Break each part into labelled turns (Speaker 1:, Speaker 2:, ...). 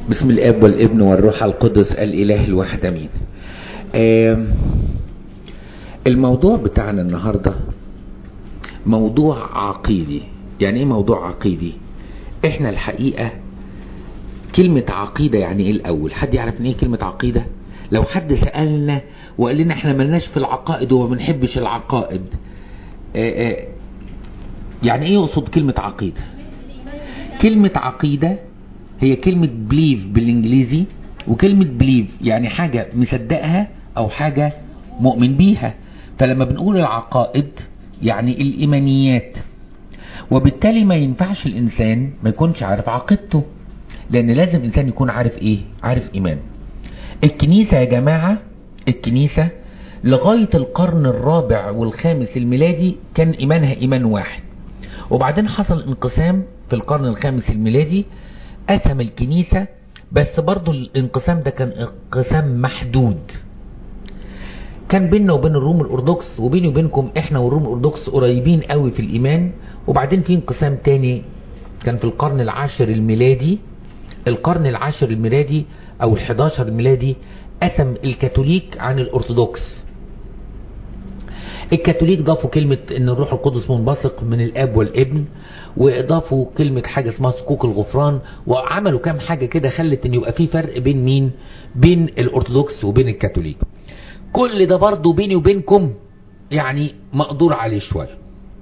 Speaker 1: بسم الاب والابن والروح القدس الاله الواحد امين آم، الموضوع بتاعنا النهاردة موضوع عقيدي يعني ايه موضوع عقيدي احنا الحقيقة كلمة عقيدة يعني ايه الاول حد يعرف ان ايه كلمة عقيدة لو حد سألنا وقال لنا احنا ملناش في العقائد وما بنحبش العقائد آه، آه، يعني ايه يقصد كلمة عقيدة كلمة عقيدة هي كلمة بليف بالانجليزي وكلمة بليف يعني حاجة مصدقها او حاجة مؤمن بيها فلما بنقول العقائد يعني الايمانيات وبالتالي ما ينفعش الانسان ما يكونش عارف عقيدته لان لازم الانسان يكون عارف ايه عارف ايمان الكنيسة يا جماعة الكنيسة لغاية القرن الرابع والخامس الميلادي كان ايمانها ايمان واحد وبعدين حصل انقسام في القرن الخامس الميلادي قسم الكنيسة بس برضو الانقسام ده كان انقسام محدود كان بيننا وبين الروم الأرثوذكس وبيني وبينكم احنا والروم الأرثوذكس قريبين قوي في الإيمان وبعدين في انقسام تاني كان في القرن العاشر الميلادي القرن العاشر الميلادي أو الحداشر الميلادي قسم الكاثوليك عن الأرثوذكس الكاثوليك ضافوا كلمة ان الروح القدس منبثق من الاب والابن واضافوا كلمة حاجة اسمها صكوك الغفران وعملوا كام حاجة كده خلت ان يبقى في فرق بين مين بين الارثوذكس وبين الكاثوليك كل ده برضو بيني وبينكم يعني مقدور عليه شوية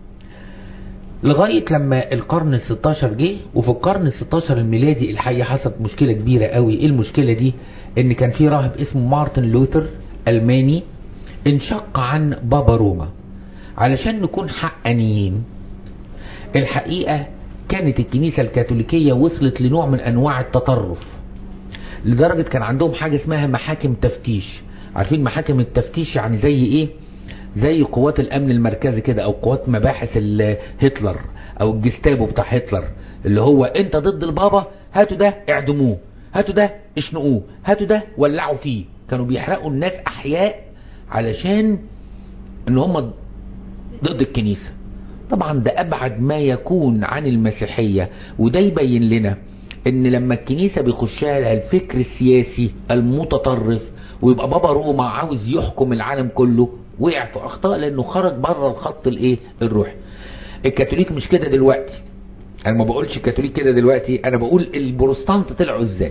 Speaker 1: لغاية لما القرن الستاشر جه وفي القرن الستاشر الميلادي الحقيقة حصلت مشكلة كبيرة قوي ايه المشكلة دي ان كان في راهب اسمه مارتن لوثر الماني انشق عن بابا روما علشان نكون حقانيين الحقيقة كانت الكنيسة الكاثوليكية وصلت لنوع من انواع التطرف لدرجة كان عندهم حاجة اسمها محاكم تفتيش عارفين محاكم التفتيش يعني زي ايه زي قوات الامن المركزي كده او قوات مباحث ال- هتلر او الجستابو بتاع هتلر اللي هو انت ضد البابا هاتوا ده اعدموه هاتوا ده اشنقوه هاتوا ده ولعوا فيه كانوا بيحرقوا الناس احياء علشان ان هم ضد الكنيسة طبعا ده ابعد ما يكون عن المسيحية وده يبين لنا ان لما الكنيسة بيخشها لها الفكر السياسي المتطرف ويبقى بابا روما عاوز يحكم العالم كله وقع في اخطاء لانه خرج بره الخط الايه الروحي الكاثوليك مش كده دلوقتي انا ما بقولش الكاثوليك كده دلوقتي انا بقول البروتستانت طلعوا ازاي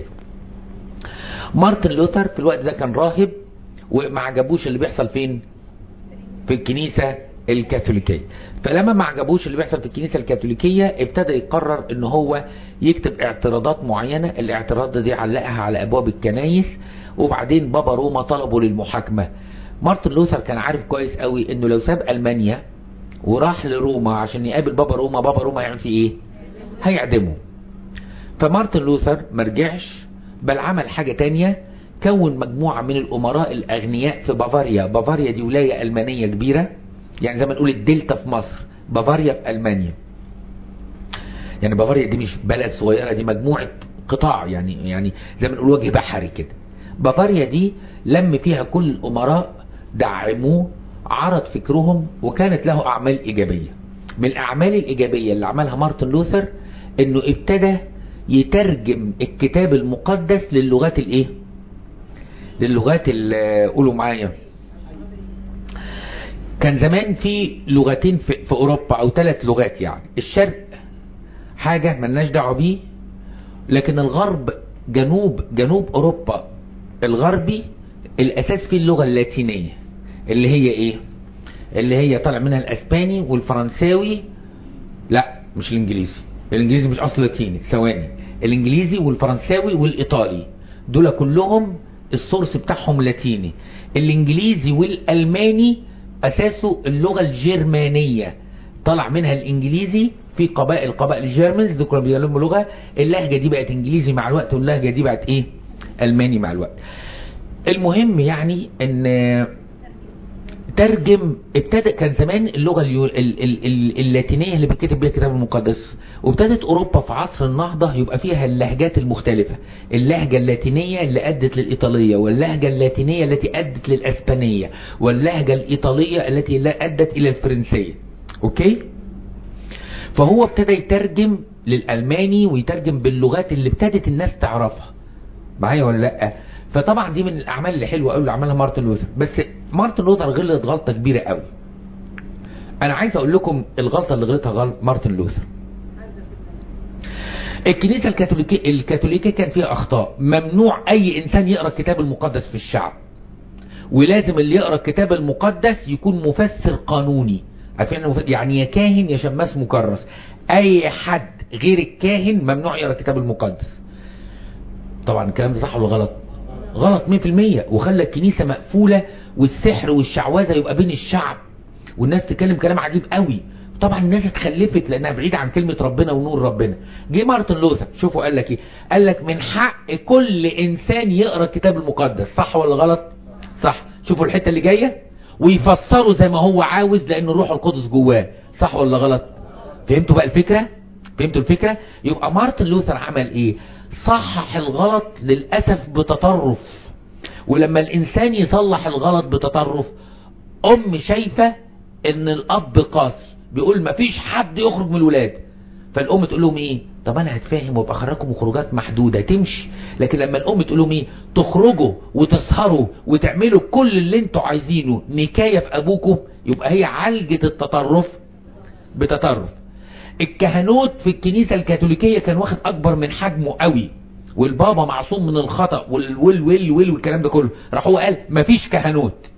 Speaker 1: مارتن لوثر في الوقت ده كان راهب وما عجبوش اللي بيحصل فين في الكنيسة الكاثوليكية فلما ما عجبوش اللي بيحصل في الكنيسة الكاثوليكية ابتدى يقرر ان هو يكتب اعتراضات معينة الاعتراضات دي علقها على ابواب الكنايس وبعدين بابا روما طلبوا للمحاكمة مارتن لوثر كان عارف كويس قوي انه لو ساب المانيا وراح لروما عشان يقابل بابا روما بابا روما هيعمل فيه ايه هيعدمه فمارتن لوثر مرجعش بل عمل حاجة تانية كون مجموعة من الأمراء الأغنياء في بافاريا بافاريا دي ولاية ألمانية كبيرة يعني زي ما نقول الدلتا في مصر بافاريا في ألمانيا يعني بافاريا دي مش بلد صغيرة دي مجموعة قطاع يعني يعني زي ما نقول وجه بحري كده بافاريا دي لم فيها كل الأمراء دعموه عرض فكرهم وكانت له أعمال إيجابية من الأعمال الإيجابية اللي عملها مارتن لوثر إنه ابتدى يترجم الكتاب المقدس للغات الإيه؟ للغات اللي قولوا معايا كان زمان في لغتين في, في اوروبا او ثلاث لغات يعني الشرق حاجة ملناش دعوه بيه لكن الغرب جنوب جنوب اوروبا الغربي الاساس فيه اللغة اللاتينية اللي هي ايه اللي هي طالع منها الاسباني والفرنساوي لا مش الانجليزي الانجليزي مش اصل لاتيني ثواني الانجليزي والفرنساوي والايطالي دول كلهم السورس بتاعهم لاتيني الانجليزي والالماني اساسه اللغة الجرمانية طلع منها الانجليزي في قبائل قبائل الجيرمنز دول كانوا بيتكلموا لغة اللهجة دي بقت انجليزي مع الوقت واللهجة دي بقت ايه الماني مع الوقت المهم يعني ان ترجم ابتدى كان زمان اللغة اليو... ال... ال... ال... اللاتينية اللي بيتكتب بيها الكتاب المقدس وابتدت اوروبا في عصر النهضة يبقى فيها اللهجات المختلفة اللهجة اللاتينية اللي ادت للايطالية واللهجة اللاتينية التي ادت للاسبانية واللهجة الايطالية التي ادت الى الفرنسية اوكي فهو ابتدى يترجم للالماني ويترجم باللغات اللي ابتدت الناس تعرفها معايا ولا لا فطبعا دي من الاعمال اللي حلوه قوي اللي عملها مارتن لوثر بس مارتن لوثر غلط غلطه كبيره قوي انا عايز اقول لكم الغلطه اللي غلطها غلط مارتن لوثر الكنيسة الكاثوليكية الكاثوليكية كان فيها أخطاء ممنوع أي إنسان يقرأ الكتاب المقدس في الشعب ولازم اللي يقرأ الكتاب المقدس يكون مفسر قانوني عارفين يعني يا كاهن يا شماس مكرس أي حد غير الكاهن ممنوع يقرأ الكتاب المقدس طبعا الكلام ده صح ولا غلط غلط 100% وخلى الكنيسة مقفولة والسحر والشعوذة يبقى بين الشعب والناس تتكلم كلام عجيب قوي طبعا الناس اتخلفت لانها بعيدة عن كلمة ربنا ونور ربنا جه مارتن لوثر شوفوا قال لك ايه قال لك من حق كل انسان يقرا الكتاب المقدس صح ولا غلط صح شوفوا الحتة اللي جاية ويفسره زي ما هو عاوز لان الروح القدس جواه صح ولا غلط فهمتوا بقى الفكرة فهمتوا الفكرة يبقى مارتن لوثر عمل ايه صحح الغلط للأسف بتطرف ولما الانسان يصلح الغلط بتطرف ام شايفة ان الاب قاسي بيقول مفيش حد يخرج من الولاد فالام تقول لهم ايه طب انا هتفاهم وابقى اخرجكم خروجات محدودة تمشي لكن لما الام تقول لهم ايه تخرجوا وتسهروا وتعملوا كل اللي انتوا عايزينه نكاية في ابوكم يبقى هي عالجة التطرف بتطرف الكهنوت في الكنيسة الكاثوليكية كان واخد اكبر من حجمه قوي والبابا معصوم من الخطأ والول ويل ويل والكلام ده كله راح هو قال مفيش كهنوت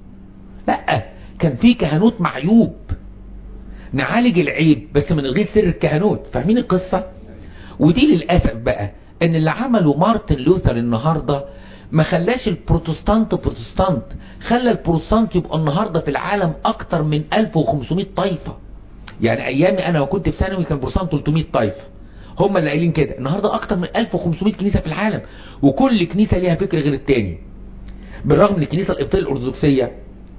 Speaker 1: لا كان في كهنوت معيوب نعالج العيب بس من غير سر الكهنوت فاهمين القصة ودي للأسف بقى ان اللي عمله مارتن لوثر النهاردة ما خلاش البروتستانت بروتستانت خلى البروتستانت يبقى النهاردة في العالم اكتر من 1500 طائفة يعني ايامي انا وكنت في ثانوي كان بروتستانت 300 طائفة هم اللي قايلين كده النهاردة اكتر من 1500 كنيسة في العالم وكل كنيسة ليها فكر غير التاني بالرغم ان الكنيسة القبطية الارثوذكسية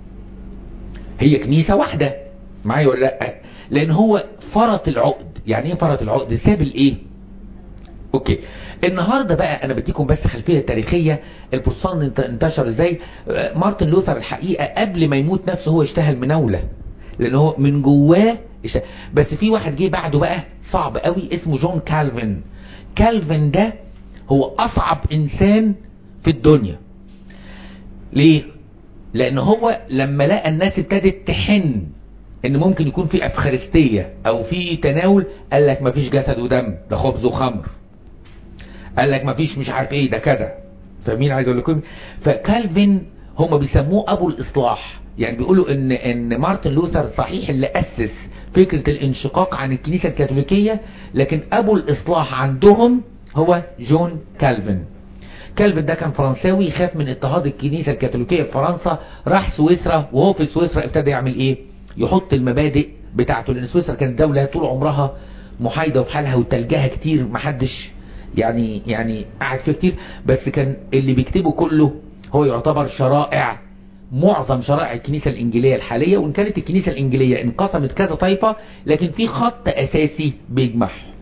Speaker 1: هي كنيسة واحدة معايا ولا لا لان هو فرط العقد يعني ايه فرط العقد ساب الايه اوكي النهاردة بقى انا بديكم بس خلفية تاريخية البروتستانت انتشر ازاي مارتن لوثر الحقيقة قبل ما يموت نفسه هو اشتهى المناولة لان هو من جواه اشتهى. بس في واحد جه بعده بقى صعب قوي اسمه جون كالفن كالفن ده هو اصعب انسان في الدنيا ليه لان هو لما لقى الناس ابتدت تحن ان ممكن يكون في افخارستية او في تناول قال لك مفيش جسد ودم ده خبز وخمر قال لك مفيش مش عارف ايه ده كذا فمين عايز اقول لكم فكالفن هم بيسموه ابو الاصلاح يعني بيقولوا ان ان مارتن لوثر صحيح اللي اسس فكرة الانشقاق عن الكنيسة الكاثوليكية لكن ابو الاصلاح عندهم هو جون كالفن كالفن ده كان فرنساوي خاف من اضطهاد الكنيسة الكاثوليكية في فرنسا راح سويسرا وهو في سويسرا ابتدى يعمل ايه يحط المبادئ بتاعته لان سويسرا كانت دولة طول عمرها محايدة وفي حالها وتلجها كتير محدش يعني يعني قعد فيه كتير بس كان اللي بيكتبه كله هو يعتبر شرائع معظم شرائع الكنيسة الإنجيلية الحالية وإن كانت الكنيسة الإنجيلية انقسمت كذا طائفة لكن في خط أساسي بيجمعهم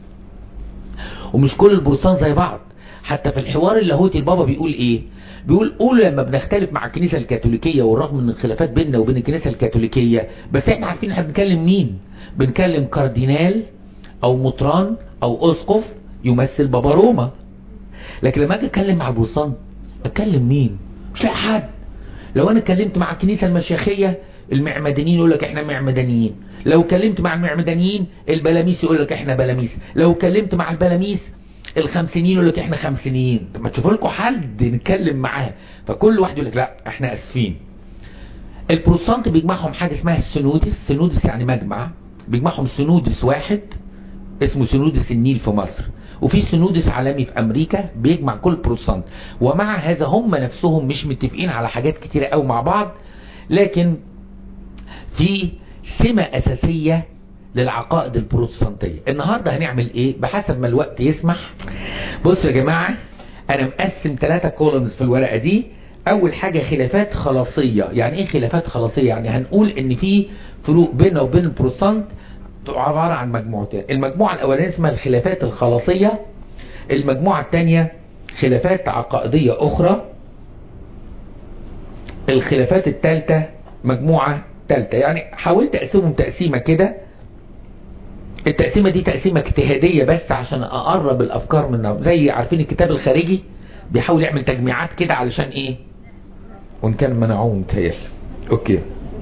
Speaker 1: ومش كل البروتستان زي بعض حتى في الحوار اللاهوتي البابا بيقول ايه بيقول قول لما بنختلف مع الكنيسة الكاثوليكية والرغم من الخلافات بيننا وبين الكنيسة الكاثوليكية بس احنا عارفين احنا بنكلم مين بنكلم كاردينال او مطران او اسقف يمثل بابا روما لكن لما اجي اتكلم مع البروتستان اتكلم مين مش لاقي حد لو انا اتكلمت مع الكنيسة المشيخية المعمدانيين يقول لك احنا معمدانيين لو اتكلمت مع المعمدانيين البلاميس يقول لك احنا بلاميس لو اتكلمت مع البلاميس الخمسينيين يقول لك احنا خمسينيين طب ما تشوفوا لكم حد نتكلم معاه فكل واحد يقول لك لا احنا اسفين البروتستانت بيجمعهم حاجه اسمها السنودس سنودس يعني مجمع بيجمعهم سنودس واحد اسمه سنودس النيل في مصر وفي سنودس عالمي في امريكا بيجمع كل بروتستانت ومع هذا هم نفسهم مش متفقين على حاجات كتيره قوي مع بعض لكن في سمة اساسيه للعقائد البروتستانتية النهاردة هنعمل ايه بحسب ما الوقت يسمح بصوا يا جماعة انا مقسم ثلاثة كولومز في الورقة دي اول حاجة خلافات خلاصية يعني ايه خلافات خلاصية يعني هنقول ان في فروق بيننا وبين البروتستانت عبارة عن مجموعتين المجموعة الاولانية اسمها الخلافات الخلاصية المجموعة الثانية خلافات عقائدية اخرى الخلافات الثالثة مجموعة ثالثة يعني حاولت اقسمهم تقسيمة كده التقسيمة دي تقسيمة اجتهادية بس عشان اقرب الافكار من زي عارفين الكتاب الخارجي بيحاول يعمل تجميعات كده علشان ايه وان كان منعوه متهيألي اوكي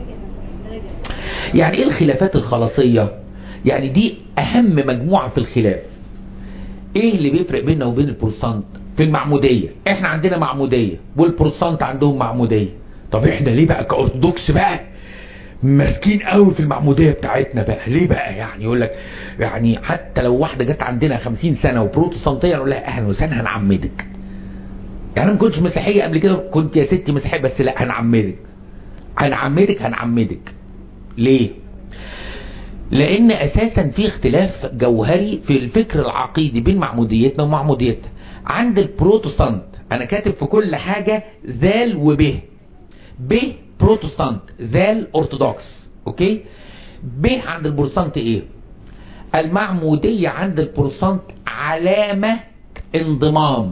Speaker 1: يعني ايه الخلافات الخلاصية يعني دي اهم مجموعة في الخلاف ايه اللي بيفرق بيننا وبين البروتستانت في المعمودية احنا عندنا معمودية والبروتستانت عندهم معمودية طب احنا ليه بقى كأرثوذكس بقى ماسكين قوي في المعمودية بتاعتنا بقى ليه بقى يعني يقول لك يعني حتى لو واحدة جت عندنا خمسين سنة وبروتستانتية نقول لها اهلا وسهلا هنعمدك يعني انا ما كنتش مسيحية قبل كده كنت يا ستي مسيحية بس لا هنعمدك هنعمدك هنعمدك ليه لان اساسا في اختلاف جوهري في الفكر العقيدي بين معموديتنا ومعموديتنا عند البروتستانت انا كاتب في كل حاجة ذال وب ب بروتستانت ذال ارثوذكس اوكي ب عند البروتستانت ايه المعمودية عند البروتستانت علامة انضمام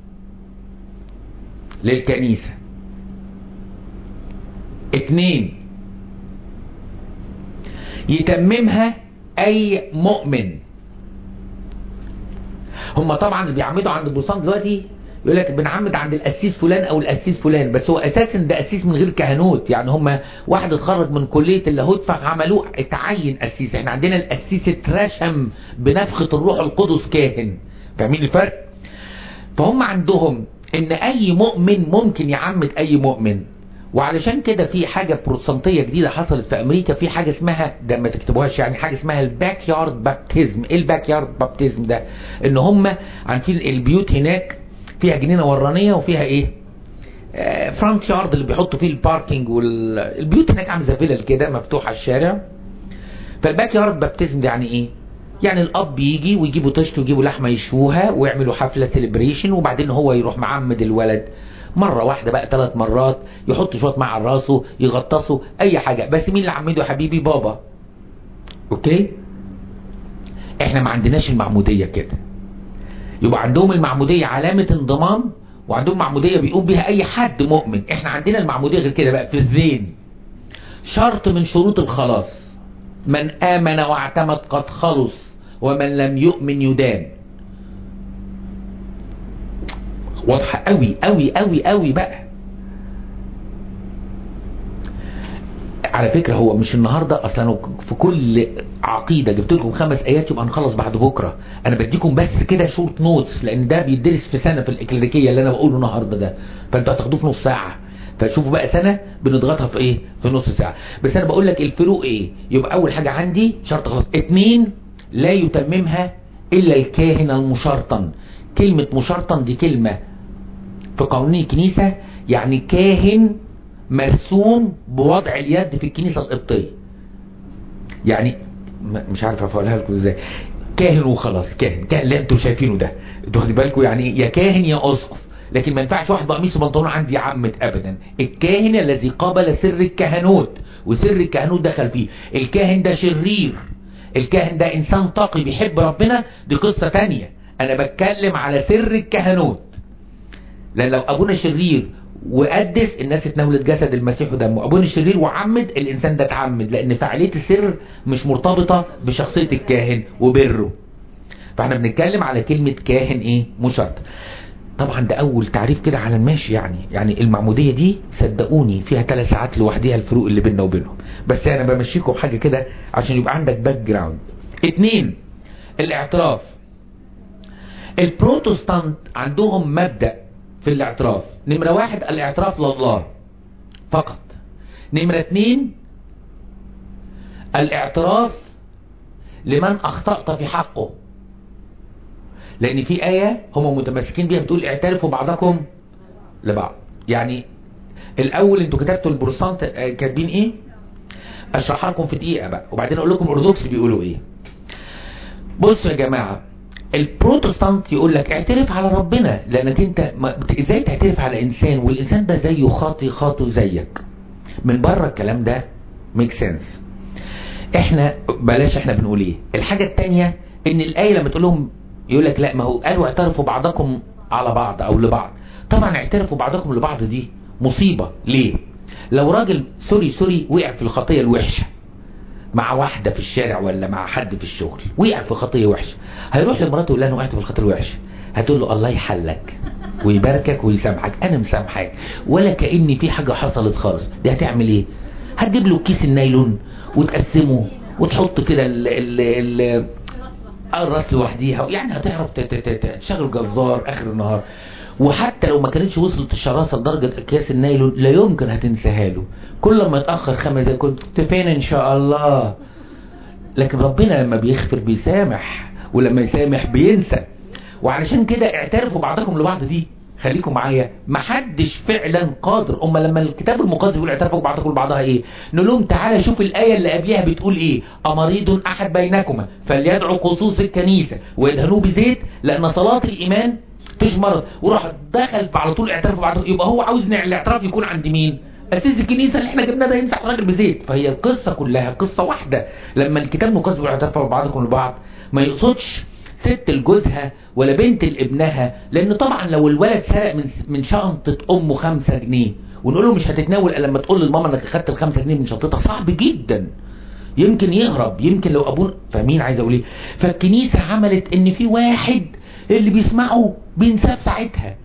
Speaker 1: للكنيسة اتنين يتممها اي مؤمن هم طبعا اللي بيعمدوا عند البروتستانت دلوقتي يقول لك بنعمد عند القسيس فلان او القسيس فلان بس هو اساسا ده قسيس من غير كهنوت يعني هم واحد اتخرج من كليه اللاهوت فعملوه اتعين قسيس احنا عندنا القسيس اترشم بنفخه الروح القدس كاهن فاهمين الفرق فهم عندهم ان اي مؤمن ممكن يعمد اي مؤمن وعلشان كده في حاجة بروتستانتية جديدة حصلت في امريكا في حاجة اسمها ده ما تكتبوهاش يعني حاجة اسمها الباك يارد بابتيزم ايه الباك يارد بابتيزم ده ان هم عارفين البيوت هناك فيها جنينة ورانية وفيها ايه آه فرونت يارد اللي بيحطوا فيه الباركينج والبيوت هناك عامله زي فيلل كده مفتوحة على الشارع فالباك يارد بابتيزم ده يعني ايه يعني الاب يجي ويجيبوا طشت ويجيبوا لحمه يشوها ويعملوا حفله سيلبريشن وبعدين هو يروح معمد الولد مرة واحدة بقى ثلاث مرات يحط شوية مع راسه يغطسه اي حاجة بس مين اللي عمده يا حبيبي بابا اوكي احنا ما عندناش المعمودية كده يبقى عندهم المعمودية علامة انضمام وعندهم معمودية بيقوم بيها اي حد مؤمن احنا عندنا المعمودية غير كده بقى في الزين شرط من شروط الخلاص من امن واعتمد قد خلص ومن لم يؤمن يدان واضحة قوي قوي قوي قوي بقى على فكرة هو مش النهاردة اصلا في كل عقيدة جبت لكم خمس ايات يبقى نخلص بعد بكرة انا بديكم بس كده شورت نوتس لان ده بيدرس في سنة في الاكليريكية اللي انا بقوله النهاردة ده فانتوا هتاخدوه في نص ساعة فشوفوا بقى سنة بنضغطها في ايه في نص ساعة بس انا بقول لك الفروق ايه يبقى اول حاجة عندي شرط خلاص اتنين لا يتممها الا الكاهن المشرطن كلمة مشرطن دي كلمة في قانون الكنيسة يعني كاهن مرسوم بوضع اليد في الكنيسة القبطية يعني مش عارف افعلها لكم ازاي كاهن وخلاص كاهن كاهن اللي انتوا شايفينه ده انتوا واخدين بالكم يعني يا كاهن يا اسقف لكن ما ينفعش واحد بقميص وبنطلون عندي يعمد ابدا الكاهن الذي قبل سر الكهنوت وسر الكهنوت دخل فيه الكاهن ده شرير الكاهن ده انسان تقي بيحب ربنا دي قصة تانية انا بتكلم على سر الكهنوت لان لو ابونا شرير وقدس الناس اتناولت جسد المسيح ودمه ابونا شرير وعمد الانسان ده اتعمد لان فعالية السر مش مرتبطة بشخصية الكاهن وبره فاحنا بنتكلم على كلمة كاهن ايه مشرط طبعا ده اول تعريف كده على الماشي يعني يعني المعمودية دي صدقوني فيها ثلاث ساعات لوحديها الفروق اللي بيننا وبينهم بس انا بمشيكم بحاجة كده عشان يبقى عندك باك جراوند اتنين الاعتراف البروتستانت عندهم مبدأ في الاعتراف نمرة واحد الاعتراف لله فقط نمرة اتنين الاعتراف لمن اخطأت في حقه لان في آية هم متمسكين بيها بتقول اعترفوا بعضكم لبعض يعني الاول انتوا كتبتوا البروتستانت كاتبين ايه اشرحها لكم في دقيقة بقى وبعدين اقول لكم الارثوذكس بيقولوا ايه بصوا يا جماعة البروتستانت يقول لك اعترف على ربنا لانك انت ما... ازاي تعترف على انسان والانسان ده زيه خاطي خاطي زيك من بره الكلام ده ميك سنس احنا بلاش احنا بنقول ايه الحاجة التانية ان الاية لما تقول لهم يقول لك لا ما هو قالوا اعترفوا بعضكم على بعض او لبعض طبعا اعترفوا بعضكم لبعض دي مصيبة ليه لو راجل سوري سوري وقع في الخطية الوحشة مع واحدة في الشارع ولا مع حد في الشغل وقع في خطية وحشة هيروح لمراته يقول لها انا وقعت في الخطية الوحشة هتقول له الله يحلك ويباركك ويسامحك انا مسامحك ولا كأن في حاجة حصلت خالص دي هتعمل ايه هتجيب له كيس النايلون وتقسمه وتحط كده ال ال ال الراس لوحديها يعني هتعرف تشغل جزار اخر النهار وحتى لو ما كانتش وصلت الشراسة لدرجة اكياس النايلون لا يمكن هتنساها له كل ما يتأخر خمس دقايق كنت فين ان شاء الله لكن ربنا لما بيغفر بيسامح ولما يسامح بينسى وعلشان كده اعترفوا بعضكم لبعض دي خليكم معايا محدش فعلا قادر اما لما الكتاب المقدس يقول اعترفوا بعضكم لبعضها ايه نقول لهم تعالى شوف الايه اللي قبلها بتقول ايه امريض احد بينكما فليدعو قصوص الكنيسه ويدهنوه بزيت لان صلاه الايمان تشمر وراح دخل على طول اعترفوا بعضكم يبقى هو عاوز الاعتراف يكون عند مين اساس الكنيسه اللي احنا جبناه ده يمسح الراجل بزيت فهي القصه كلها قصه واحده لما الكتاب المقدس بيقول اعترفوا بعضكم لبعض ما يقصدش ست لجوزها ولا بنت لابنها لان طبعا لو الولد سرق من من شنطه امه خمسة جنيه ونقول له مش هتتناول الا لما تقول للماما انك اخدت الخمسة جنيه من شنطتها صعب جدا يمكن يهرب يمكن لو ابوه فاهمين عايز اقول ايه فالكنيسه عملت ان في واحد اللي بيسمعه بينساه ساعتها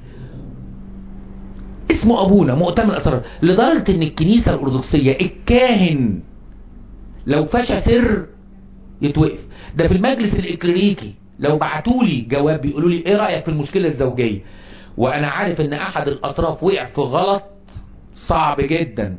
Speaker 1: اسمه ابونا مؤتمن اسرار لدرجه ان الكنيسه الارثوذكسيه الكاهن لو فشى سر يتوقف ده في المجلس الاكليريكي لو بعتوا لي جواب بيقولوا لي ايه رأيك في المشكلة الزوجية وانا عارف ان احد الاطراف وقع في غلط صعب جدا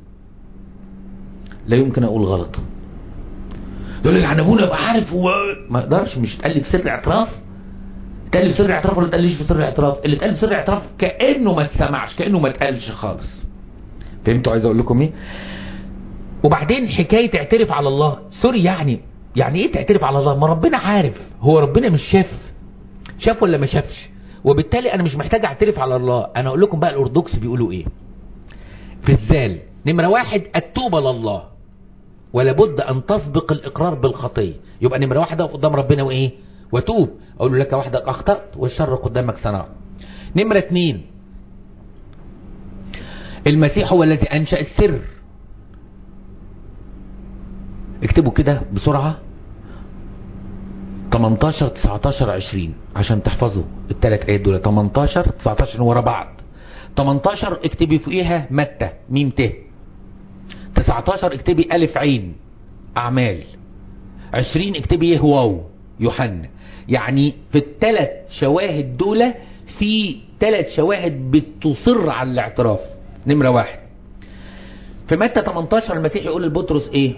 Speaker 1: لا يمكن اقول غلط يقول لي ابونا ابقى عارف هو ما اقدرش مش تقال في سر اعتراف تقال في سر اعتراف ولا تقاليش في سر اعتراف اللي اتقال في سر اعتراف كانه ما اتسمعش كانه ما اتقالش خالص فهمتوا عايز اقول لكم ايه وبعدين حكايه اعترف على الله سوري يعني يعني ايه تعترف على الله ما ربنا عارف هو ربنا مش شاف شاف ولا ما شافش وبالتالي انا مش محتاج اعترف على الله انا اقول لكم بقى الارثوذكس بيقولوا ايه في الزال نمرة واحد التوبة لله ولا بد ان تسبق الاقرار بالخطية يبقى نمرة واحد اقف قدام ربنا وايه وتوب اقول له لك وحدك اخطأت والشر قدامك صنعت نمرة اتنين المسيح هو الذي انشأ السر اكتبوا كده بسرعة 18 19 20 عشان تحفظوا الثلاث ايات دول 18 19 ورا بعض 18 اكتبي فوقيها متى ميم ت 19 اكتبي الف عين اعمال 20 اكتبي واو يوحنا يعني في الثلاث شواهد دول في ثلاث شواهد بتصر على الاعتراف نمرة واحد في متى 18 المسيح يقول لبطرس ايه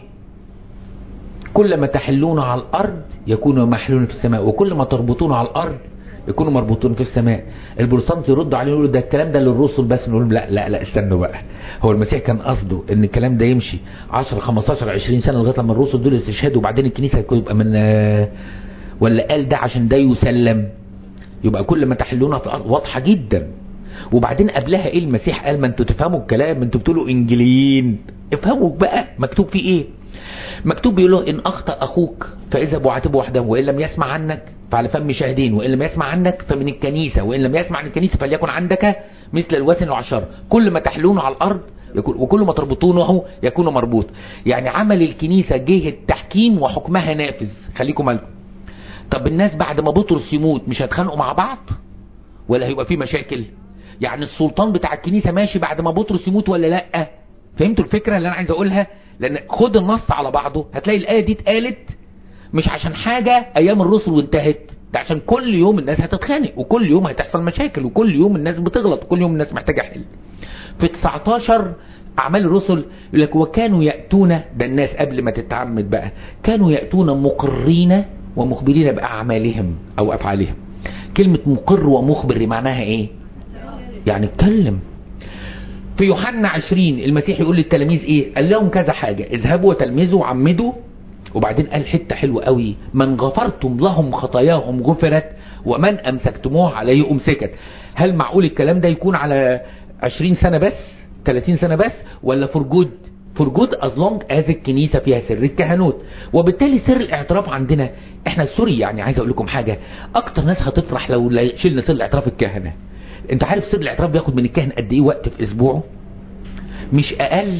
Speaker 1: كل ما تحلون على الأرض يكونوا محلون في السماء وكل ما تربطون على الأرض يكونوا مربوطون في السماء البروتستانت يردوا عليه يقولوا ده الكلام ده للرسل بس نقول لا لا لا استنوا بقى هو المسيح كان قصده ان الكلام ده يمشي 10 15 20 سنه لغايه لما الرسل دول يستشهدوا وبعدين الكنيسه يبقى من ولا قال ده عشان ده يسلم يبقى كل ما تحلون في الارض واضحه جدا وبعدين قبلها ايه المسيح قال ما انتوا تفهموا الكلام ما انتوا بتقولوا انجليين افهموا بقى مكتوب فيه ايه مكتوب بيقول له ان اخطا اخوك فاذهب وعاتبه وحده وان لم يسمع عنك فعلى فم شاهدين وان لم يسمع عنك فمن الكنيسه وان لم يسمع عن الكنيسه فليكن عندك مثل الوثن العشر كل ما تحلونه على الارض يكون وكل ما تربطونه يكون مربوط يعني عمل الكنيسه جه التحكيم وحكمها نافذ خليكم بالكم طب الناس بعد ما بطرس يموت مش هيتخانقوا مع بعض ولا هيبقى في مشاكل يعني السلطان بتاع الكنيسه ماشي بعد ما بطرس يموت ولا لا فهمتوا الفكره اللي انا عايز اقولها لان خد النص على بعضه هتلاقي الايه دي اتقالت مش عشان حاجه ايام الرسل وانتهت ده عشان كل يوم الناس هتتخانق وكل يوم هتحصل مشاكل وكل يوم الناس بتغلط وكل يوم الناس محتاجه حل في 19 اعمال الرسل يقول لك وكانوا ياتون ده الناس قبل ما تتعمد بقى كانوا ياتون مقرين ومخبرين باعمالهم او افعالهم كلمه مقر ومخبر معناها ايه يعني اتكلم في يوحنا 20 المسيح يقول للتلاميذ ايه قال لهم كذا حاجة اذهبوا وتلمذوا وعمدوا وبعدين قال حتة حلوة قوي من غفرتم لهم خطاياهم غفرت ومن امسكتموه عليه امسكت هل معقول الكلام ده يكون على 20 سنة بس 30 سنة بس ولا فور جود فور جود از لونج از الكنيسة فيها سر الكهنوت وبالتالي سر الاعتراف عندنا احنا سوري يعني عايز اقول لكم حاجة اكتر ناس هتفرح لو شلنا سر الاعتراف الكهنة انت عارف سر الاعتراف بياخد من الكاهن قد ايه وقت في اسبوعه مش اقل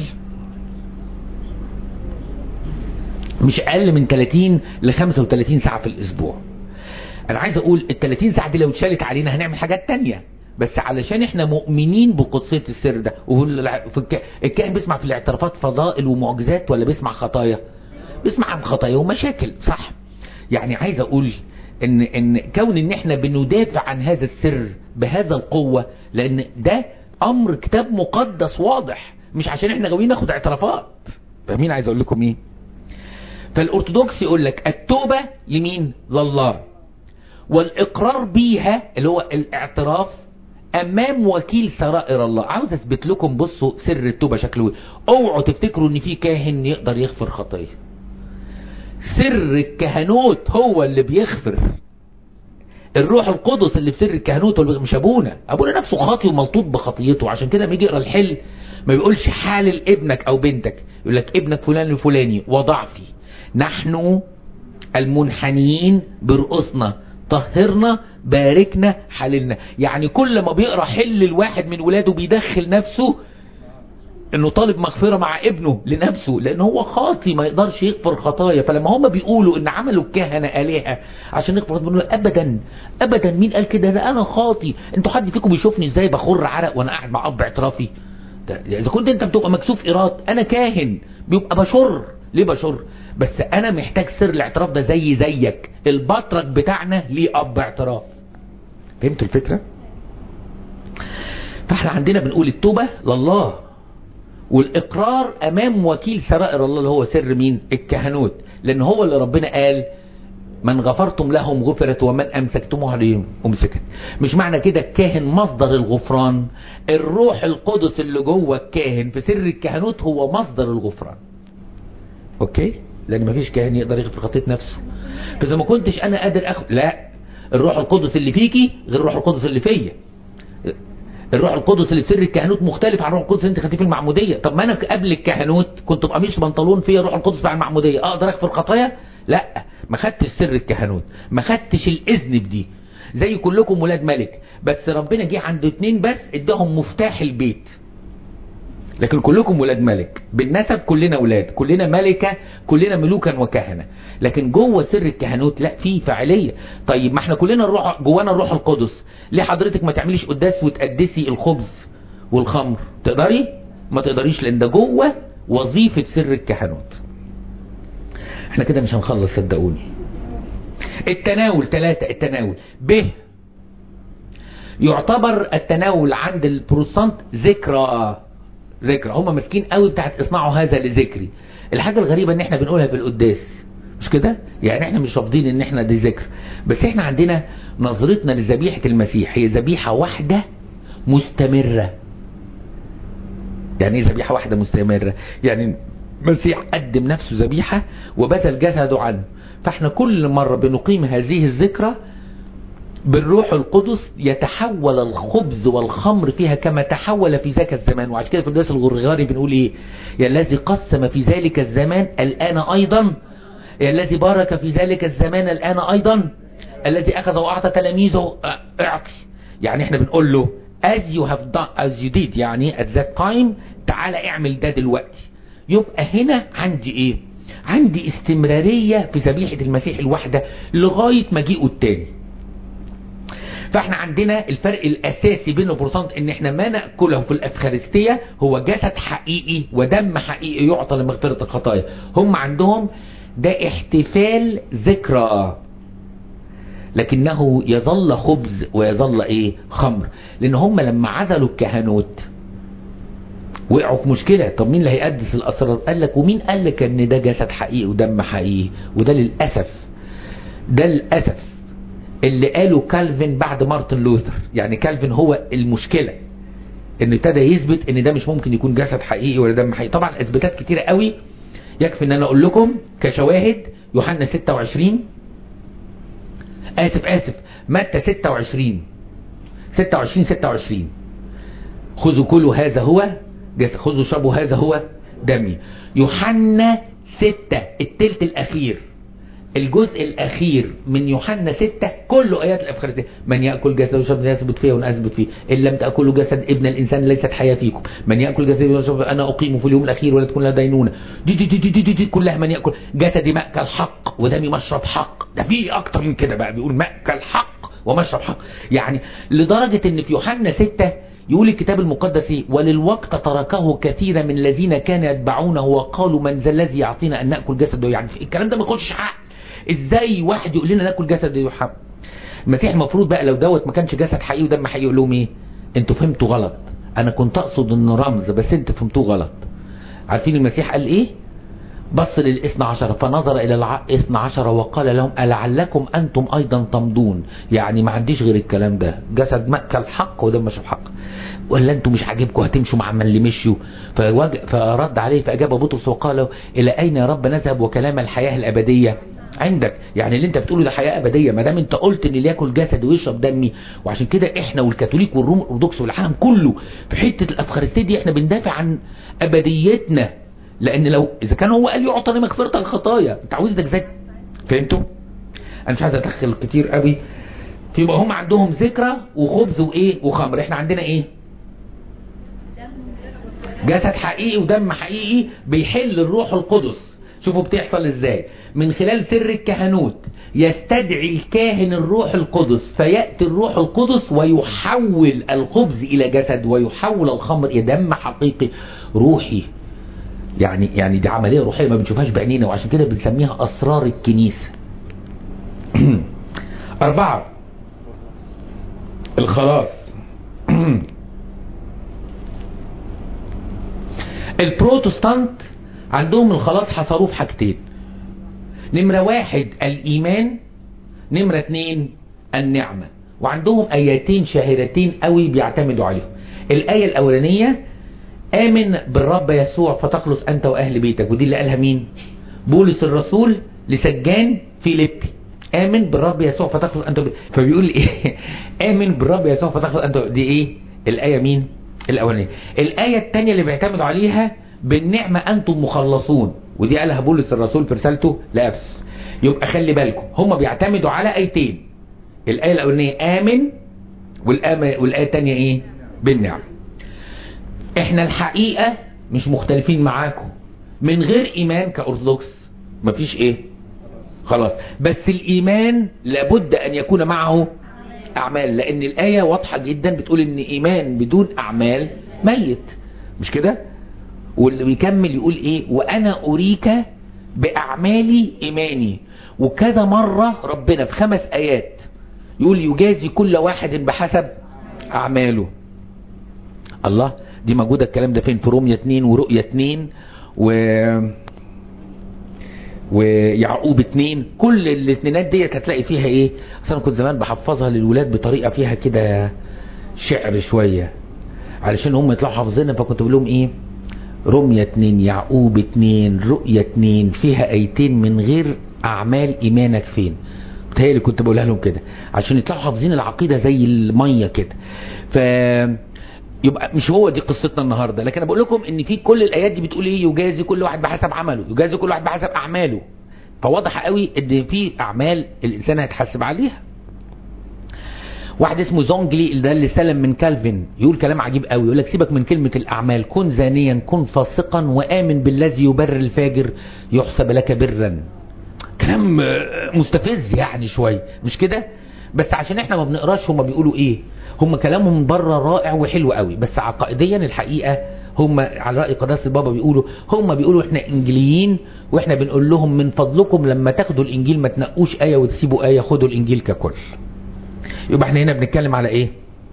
Speaker 1: مش اقل من 30 ل 35 ساعة في الاسبوع انا عايز اقول ال 30 ساعة دي لو اتشالت علينا هنعمل حاجات تانية بس علشان احنا مؤمنين بقدسية السر ده الكاهن بيسمع في الاعترافات فضائل ومعجزات ولا بيسمع خطايا بيسمع عن خطايا ومشاكل صح يعني عايز اقول ان ان كون ان احنا بندافع عن هذا السر بهذا القوة لان ده امر كتاب مقدس واضح مش عشان احنا غاويين ناخد اعترافات فاهمين عايز اقول لكم ايه فالارثوذكس يقول لك التوبة لمين لله والاقرار بيها اللي هو الاعتراف امام وكيل سرائر الله عاوز اثبت لكم بصوا سر التوبة شكله ايه اوعوا تفتكروا ان في كاهن يقدر يغفر خطيه سر الكهنوت هو اللي بيغفر الروح القدس اللي في سر الكهنوت مش ابونا ابونا نفسه خاطي وملطوط بخطيته عشان كده لما يجي يقرا الحل ما بيقولش حالل ابنك او بنتك يقول لك ابنك فلان الفلاني وضعفي نحن المنحنيين برؤوسنا طهرنا باركنا حللنا يعني كل ما بيقرا حل الواحد من ولاده بيدخل نفسه انه طالب مغفرة مع ابنه لنفسه لان هو خاطي ما يقدرش يغفر خطايا فلما هم بيقولوا ان عملوا الكهنة آلهة عشان يغفر خطايا ابدا ابدا مين قال كده ده انا خاطي انتوا حد فيكم يشوفني ازاي بخر عرق وانا قاعد مع اب اعترافي اذا كنت انت بتبقى مكسوف ايراد انا كاهن بيبقى بشر ليه بشر بس انا محتاج سر الاعتراف ده زي زيك البطرك بتاعنا ليه اب اعتراف فهمتوا الفكرة فاحنا عندنا بنقول التوبة لله والاقرار امام وكيل سرائر الله اللي هو سر مين الكهنوت لان هو اللي ربنا قال من غفرتم لهم غفرت ومن امسكتموه عليهم امسكت مش معنى كده الكاهن مصدر الغفران الروح القدس اللي جوه الكاهن في سر الكهنوت هو مصدر الغفران اوكي لان مفيش كاهن يقدر يغفر خطيه نفسه فاذا ما كنتش انا قادر اخد لا الروح القدس اللي فيكي غير الروح القدس اللي فيا الروح القدس اللي في سر الكهنوت مختلف عن الروح القدس اللي انت خدتيه في المعموديه طب ما انا قبل الكهنوت كنت بقميص بنطلون فيا الروح القدس بتاع المعموديه اقدر اغفر خطايا لا ما خدتش سر الكهنوت ما خدتش الاذن بدي زي كلكم ولاد ملك بس ربنا جه عند اتنين بس اداهم مفتاح البيت لكن كلكم ولاد ملك بالنسب كلنا ولاد كلنا ملكة كلنا ملوكا وكهنة لكن جوه سر الكهنوت لا في فاعلية طيب ما احنا كلنا الروح جوانا الروح القدس ليه حضرتك ما تعمليش قداس وتقدسي الخبز والخمر تقدري ما تقدريش لان ده جوه وظيفة سر الكهنوت احنا كده مش هنخلص صدقوني التناول ثلاثة التناول ب يعتبر التناول عند البروتستانت ذكرى ذكرى هم ماسكين قوي بتاعت اصنعوا هذا لذكري الحاجة الغريبة ان احنا بنقولها في القداس مش كده يعني احنا مش رافضين ان احنا دي ذكر بس احنا عندنا نظرتنا لذبيحة المسيح هي ذبيحة واحدة مستمرة يعني ايه ذبيحة واحدة مستمرة يعني المسيح قدم نفسه ذبيحة وبذل جسده عنه فاحنا كل مرة بنقيم هذه الذكرى بالروح القدس يتحول الخبز والخمر فيها كما تحول في ذاك الزمان وعشان كده في القداس الغرغاري بنقول ايه يا الذي قسم في ذلك الزمان الآن أيضا يا الذي بارك في ذلك الزمان الآن أيضا الذي أخذ وأعطى تلاميذه اعطي يعني احنا بنقول له as you have done as you did يعني at that time تعالى اعمل ده دلوقتي يبقى هنا عندي ايه عندي استمرارية في ذبيحة المسيح الواحدة لغاية مجيئه التاني فاحنا عندنا الفرق الاساسي بين البروتستانت ان احنا ما ناكله في الافخارستيه هو جسد حقيقي ودم حقيقي يعطى لمغفره الخطايا هم عندهم ده احتفال ذكرى لكنه يظل خبز ويظل ايه خمر لان هم لما عزلوا الكهنوت وقعوا في مشكلة طب مين اللي هيقدس الاسرار قال لك ومين قال لك ان ده جسد حقيقي ودم حقيقي وده للأسف ده للأسف اللي قاله كالفن بعد مارتن لوثر يعني كالفن هو المشكلة ان ابتدى يثبت ان ده مش ممكن يكون جسد حقيقي ولا دم حقيقي طبعا اثباتات كتيرة قوي يكفي ان انا اقول لكم كشواهد يوحنا 26 اسف اسف متى 26 26 26 خذوا كلوا هذا هو جسد خذوا شربوا هذا هو دمي يوحنا 6 التلت الاخير الجزء الأخير من يوحنا 6 كله آيات الأفخارستية من يأكل جسد ويشرب يثبت فيه وأنا أثبت فيه إن لم تأكلوا جسد ابن الإنسان ليست حياة فيكم من يأكل جسد ويشرب أنا أقيم في اليوم الأخير ولا تكون لا دينونة دي دي دي, دي, دي, دي, دي كلها من يأكل جسدي مأكل حق ودمي مشرب حق ده في أكتر من كده بقى بيقول مأكل حق ومشرب حق يعني لدرجة ان في يوحنا 6 يقول الكتاب المقدس ايه وللوقت تركه كثيرا من الذين كانوا يتبعونه وقالوا من ذا الذي يعطينا ان ناكل جسده يعني الكلام ده ما يخش عقل ازاي واحد يقول لنا ناكل جسد يوحنا المسيح المفروض بقى لو دوت ما كانش جسد حقيقي ودم حقيقي يقول لهم ايه انتوا فهمتوا غلط انا كنت اقصد انه رمز بس انتوا فهمتوه غلط عارفين المسيح قال ايه بص للاثنى عشر فنظر الى الاثنى عشر وقال لهم ألعلكم انتم ايضا تمضون يعني ما عنديش غير الكلام ده جسد مأكل حق ودم مشرب حق ولا انتم مش عاجبكم هتمشوا مع من اللي مشوا فوج... فرد عليه فاجاب بطرس وقال الى اين يا رب نذهب وكلام الحياه الابديه عندك يعني اللي انت بتقوله ده حياه ابديه ما دام انت قلت ان اللي ياكل جسد ويشرب دمي وعشان كده احنا والكاثوليك والروم الارثوذكس والعالم كله في حته الافخارستيه دي احنا بندافع عن ابديتنا لان لو اذا كان هو قال يعطى مغفره الخطايا انت عاوز ده ازاي فهمتوا انا مش عايز ادخل كتير قوي فيبقى هم عندهم ذكرى وخبز وايه وخمر احنا عندنا ايه جسد حقيقي ودم حقيقي بيحل الروح القدس شوفوا بتحصل ازاي من خلال سر الكهنوت يستدعي الكاهن الروح القدس فيأتي الروح القدس ويحول الخبز إلى جسد ويحول الخمر إلى دم حقيقي روحي يعني يعني دي عملية روحية ما بنشوفهاش بعينينا وعشان كده بنسميها أسرار الكنيسة أربعة الخلاص البروتستانت عندهم الخلاص حصروه في حاجتين نمرة واحد الإيمان نمرة اتنين النعمة وعندهم آيتين شهيرتين قوي بيعتمدوا عليهم الآية الأولانية آمن بالرب يسوع فتخلص أنت وأهل بيتك ودي اللي قالها مين بولس الرسول لسجان فيليبي آمن بالرب يسوع فتخلص أنت وبيتك. فبيقول إيه آمن بالرب يسوع فتخلص أنت دي إيه الآية مين الأولانية الآية الثانية اللي بيعتمدوا عليها بالنعمة أنتم مخلصون ودي قالها بولس الرسول في رسالته لأفس يبقى خلي بالكم هم بيعتمدوا على آيتين الآية الأولانية آمن والآية الثانية إيه بالنعمة احنا الحقيقة مش مختلفين معاكم من غير ايمان كأرثوذكس مفيش ايه خلاص بس الايمان لابد ان يكون معه اعمال لان الاية واضحة جدا بتقول ان ايمان بدون اعمال ميت مش كده واللي بيكمل يقول ايه وانا اريك باعمالي ايماني وكذا مرة ربنا في خمس ايات يقول يجازي كل واحد بحسب اعماله الله دي موجودة الكلام ده فين في رومية 2 ورؤية 2 و ويعقوب 2 كل الاثنينات ديت هتلاقي فيها ايه اصلا كنت زمان بحفظها للولاد بطريقة فيها كده شعر شوية علشان هم يطلعوا حافظينها فكنت بقول لهم ايه رمية 2 يعقوب 2 رؤية 2 فيها ايتين من غير اعمال ايمانك فين بتهيألي كنت بقولها لهم كده عشان يطلعوا حافظين العقيدة زي المية كده ف يبقى مش هو دي قصتنا النهاردة لكن انا بقول لكم ان في كل الايات دي بتقول ايه يجازي كل واحد بحسب عمله يجازي كل واحد بحسب اعماله فواضح قوي ان في اعمال الانسان هيتحاسب عليها واحد اسمه زونجلي ده اللي سلم من كالفين يقول كلام عجيب قوي يقول لك سيبك من كلمة الاعمال كن زانيا كن فاسقا وامن بالذي يبر الفاجر يحسب لك برا كلام مستفز يعني شوي مش كده بس عشان احنا ما بنقراش هما بيقولوا ايه هم كلامهم بره رائع وحلو قوي بس عقائديا الحقيقة هم على رأي قداسة البابا بيقولوا هم بيقولوا احنا انجليين واحنا بنقول لهم من فضلكم لما تاخدوا الانجيل ما تنقوش آية وتسيبوا آية خدوا الانجيل ككل يبقى احنا هنا بنتكلم على ايه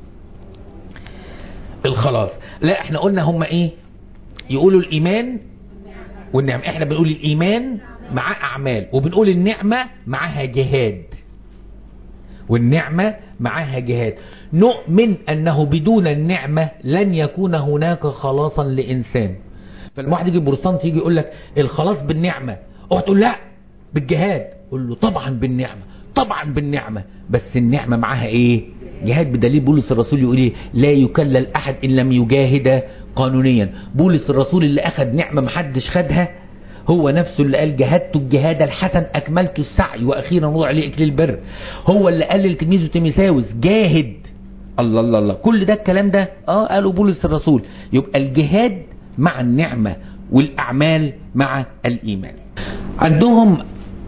Speaker 1: الخلاص لا احنا قلنا هم ايه يقولوا الايمان والنعم احنا بنقول الايمان مع اعمال وبنقول النعمة معها جهاد والنعمة معها جهاد نؤمن أنه بدون النعمة لن يكون هناك خلاصا لإنسان فلما واحد يجي بروتستانت يجي يقول لك الخلاص بالنعمة او تقول لا بالجهاد قول له طبعا بالنعمة طبعا بالنعمة بس النعمة معاها ايه جهاد بدليل بولس الرسول يقول ايه لا يكلل احد ان لم يجاهد قانونيا بولس الرسول اللي اخذ نعمة محدش خدها هو نفسه اللي قال جهدت الجهاد الحسن أكملت السعي وأخيرا وضع لي إكل البر هو اللي قال لتلميذه تيميساوس جاهد الله الله الله كل ده الكلام ده اه قالوا بولس الرسول يبقى الجهاد مع النعمة والأعمال مع الإيمان عندهم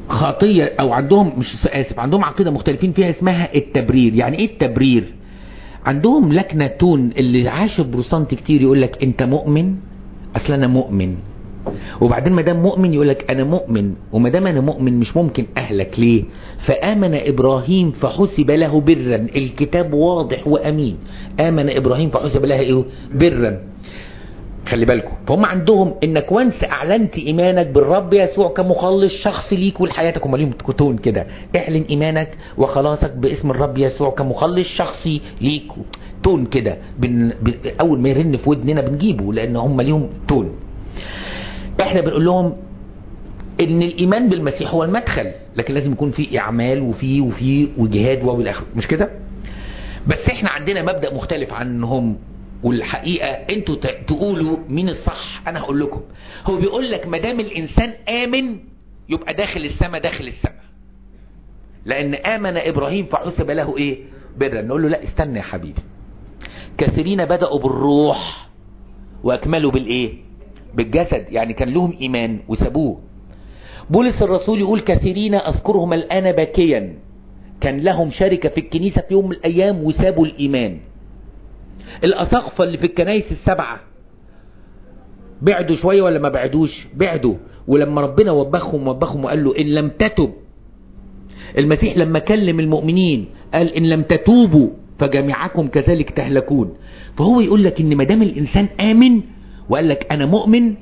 Speaker 1: خطية او عندهم مش اسف عندهم عقيدة مختلفين فيها اسمها التبرير يعني ايه التبرير عندهم لكنة تون اللي عاش البروتستانت كتير يقول لك انت مؤمن اصل انا مؤمن وبعدين ما دام مؤمن يقول لك انا مؤمن وما دام انا مؤمن مش ممكن اهلك ليه فامن ابراهيم فحسب له برا الكتاب واضح وامين امن ابراهيم فحسب له ايه برا خلي بالكم فهم عندهم انك وانس اعلنت ايمانك بالرب يسوع كمخلص شخصي ليك ولحياتك هم ليهم تون كده اعلن ايمانك وخلاصك باسم الرب يسوع كمخلص شخصي ليك تون كده بن... بن... اول ما يرن في ودننا بنجيبه لان هم ليهم تون احنا بنقول لهم ان الايمان بالمسيح هو المدخل لكن لازم يكون في اعمال وفي وفي وجهاد والاخر مش كده بس احنا عندنا مبدأ مختلف عنهم والحقيقة انتوا تقولوا مين الصح انا هقول لكم هو بيقول لك ما دام الانسان امن يبقى داخل السماء داخل السماء لان امن ابراهيم فحسب له ايه برا نقول له لا استنى يا حبيبي كثيرين بدأوا بالروح واكملوا بالايه بالجسد يعني كان لهم ايمان وسابوه بولس الرسول يقول كثيرين اذكرهم الان باكيا كان لهم شركة في الكنيسة في يوم من الايام وسابوا الايمان الاساقفة اللي في الكنايس السبعة بعدوا شوية ولا ما بعدوش بعدوا ولما ربنا وبخهم وبخهم وقال له ان لم تتب المسيح لما كلم المؤمنين قال ان لم تتوبوا فجميعكم كذلك تهلكون فهو يقول لك ان ما دام الانسان امن وقال لك انا مؤمن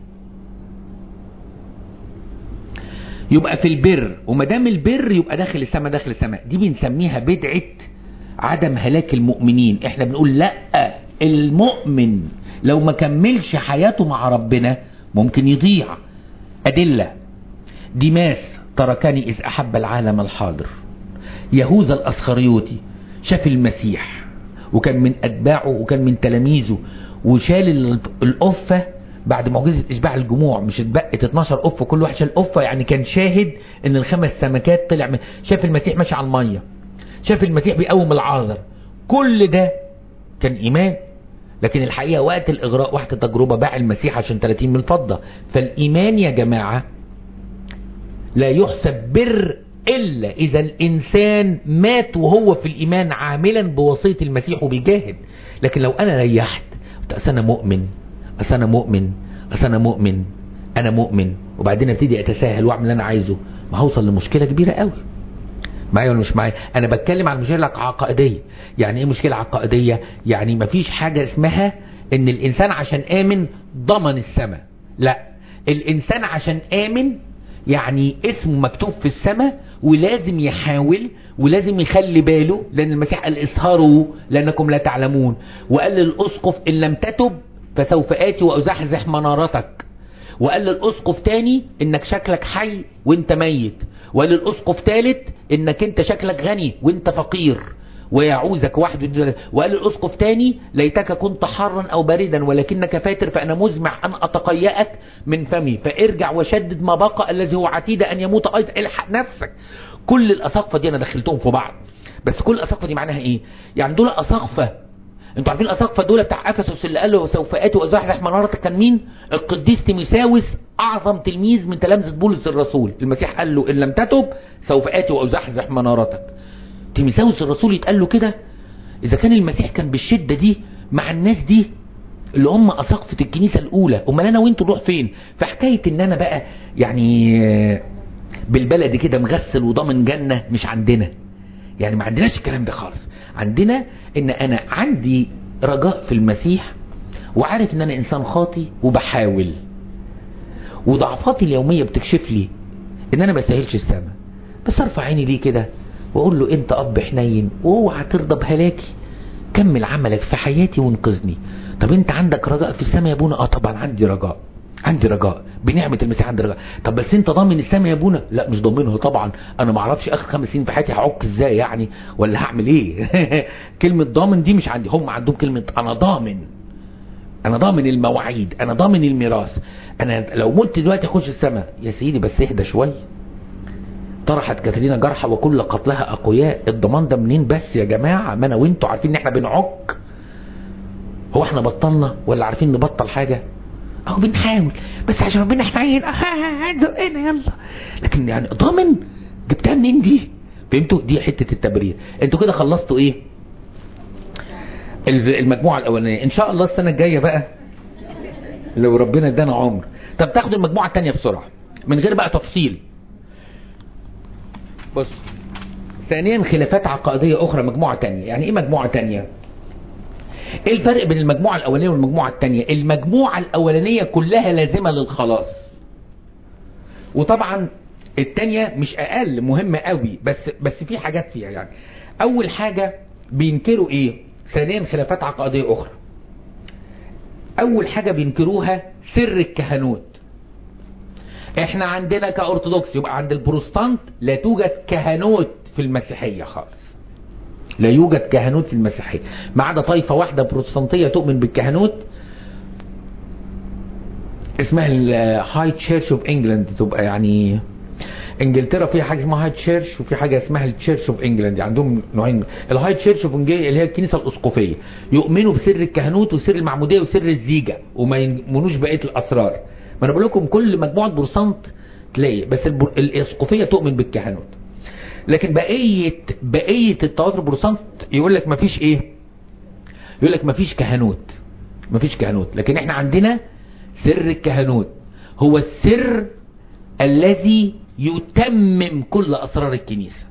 Speaker 1: يبقى في البر وما دام البر يبقى داخل السماء داخل السماء دي بنسميها بدعة عدم هلاك المؤمنين احنا بنقول لا المؤمن لو ما كملش حياته مع ربنا ممكن يضيع أدلة ديماس تركني إذ أحب العالم الحاضر يهوذا الأسخريوطي شاف المسيح وكان من أتباعه وكان من تلاميذه وشال القفة بعد معجزة إشباع الجموع مش اتبقت 12 قفة كل واحد شال قفة يعني كان شاهد إن الخمس سمكات طلع من شاف المسيح ماشي على المية شاف المسيح بيقوم العاذر كل ده كان إيمان لكن الحقيقة وقت الإغراء وقت التجربة باع المسيح عشان 30 من فضة فالإيمان يا جماعة لا يحسب بر إلا إذا الإنسان مات وهو في الإيمان عاملا بوصية المسيح وبيجاهد لكن لو أنا ريحت أصل أنا مؤمن أصل أنا مؤمن أصل أنا مؤمن أنا مؤمن وبعدين ابتدي أتساهل وأعمل اللي أنا عايزه ما هوصل لمشكلة كبيرة قوي معايا ولا مش معايا انا بتكلم عن مشكله عقائديه يعني ايه مشكله عقائديه يعني مفيش حاجه اسمها ان الانسان عشان امن ضمن السماء لا الانسان عشان امن يعني اسمه مكتوب في السماء ولازم يحاول ولازم يخلي باله لان المسيح قال اسهروا لانكم لا تعلمون وقال للاسقف ان لم تتب فسوف اتي وازحزح منارتك وقال للاسقف تاني انك شكلك حي وانت ميت وقال للاسقف ثالث انك انت شكلك غني وانت فقير ويعوزك واحد وقال للاسقف تاني ليتك كنت حارا او باردا ولكنك فاتر فانا مزمع ان اتقيأك من فمي فارجع وشدد ما بقى الذي هو عتيد ان يموت ايضا الحق نفسك كل الاساقفه دي انا دخلتهم في بعض بس كل الاساقفه دي معناها ايه يعني دول اساقفه انتوا عارفين الاساقفه دول بتاع افسس اللي قال له سوف اتي وازحزح منارتك كان مين القديس تيموساوس اعظم تلميذ من تلامذه بولس الرسول المسيح قال له ان لم تتب سوف اتي وازحزح منارتك تيموساوس الرسول يتقال له كده اذا كان المسيح كان بالشده دي مع الناس دي اللي هم اساقفه الكنيسه الاولى امال انا وانتوا نروح فين فحكايه ان انا بقى يعني بالبلد كده مغسل وضامن جنه مش عندنا يعني ما عندناش الكلام ده خالص عندنا ان انا عندي رجاء في المسيح وعارف ان انا انسان خاطي وبحاول وضعفاتي اليومية بتكشف لي ان انا ما استاهلش السماء بس ارفع عيني ليه كده واقول له انت اب حنين واوعى ترضى بهلاكي كمل عملك في حياتي وانقذني طب انت عندك رجاء في السماء يا ابونا اه طبعا عندي رجاء عندي رجاء بنعمة المسيح عندي رجاء طب بس انت ضامن السماء يا ابونا لا مش ضامنها طبعا انا ما اعرفش اخر خمس سنين في حياتي هعك ازاي يعني ولا هعمل ايه كلمة ضامن دي مش عندي هم عندهم كلمة انا ضامن انا ضامن المواعيد انا ضامن الميراث انا لو مت دلوقتي اخش السماء يا سيدي بس اهدى شويه طرحت كاترينا جرحى وكل قتلها اقوياء الضمان ده منين بس يا جماعه ما انا وانتوا عارفين ان احنا بنعك هو احنا بطلنا ولا عارفين نبطل حاجه اهو بنحاول بس عشان ربنا حنين زقنا يلا لكن يعني ضامن جبتها منين دي فهمتوا دي حته التبرير انتوا كده خلصتوا ايه المجموعه الاولانيه ان شاء الله السنه الجايه بقى لو ربنا ادانا عمر طب تاخدوا المجموعه الثانيه بسرعه من غير بقى تفصيل بص ثانيا خلافات عقائديه اخرى مجموعه ثانيه يعني ايه مجموعه ثانيه ايه الفرق بين المجموعه الاولانيه والمجموعه الثانيه المجموعه الاولانيه كلها لازمه للخلاص وطبعا الثانيه مش اقل مهمه قوي بس بس في حاجات فيها يعني اول حاجه بينكروا ايه ثانيا خلافات عقائديه اخرى اول حاجه بينكروها سر الكهنوت احنا عندنا كأرثوذكس يبقى عند البروستانت لا توجد كهنوت في المسيحية خالص لا يوجد كهنوت في المسيحية ما عدا طائفة واحدة بروتستانتية تؤمن بالكهنوت اسمها الهاي تشيرش اوف انجلاند تبقى يعني انجلترا فيها حاجه اسمها هاي تشيرش وفي حاجه اسمها التشيرش اوف انجلاند عندهم نوعين الهاي تشيرش اوف اللي هي الكنيسه الاسقفيه يؤمنوا بسر الكهنوت وسر المعموديه وسر الزيجه وما يؤمنوش بقيه الاسرار ما انا بقول لكم كل مجموعه بروتستانت تلاقي بس البر... الاسقفيه تؤمن بالكهنوت لكن بقيه بقيه الطوائف البروتستانت يقول لك مفيش ايه يقول لك مفيش كهنوت مفيش كهنوت لكن احنا عندنا سر الكهنوت هو السر الذي يتمم كل اسرار الكنيسه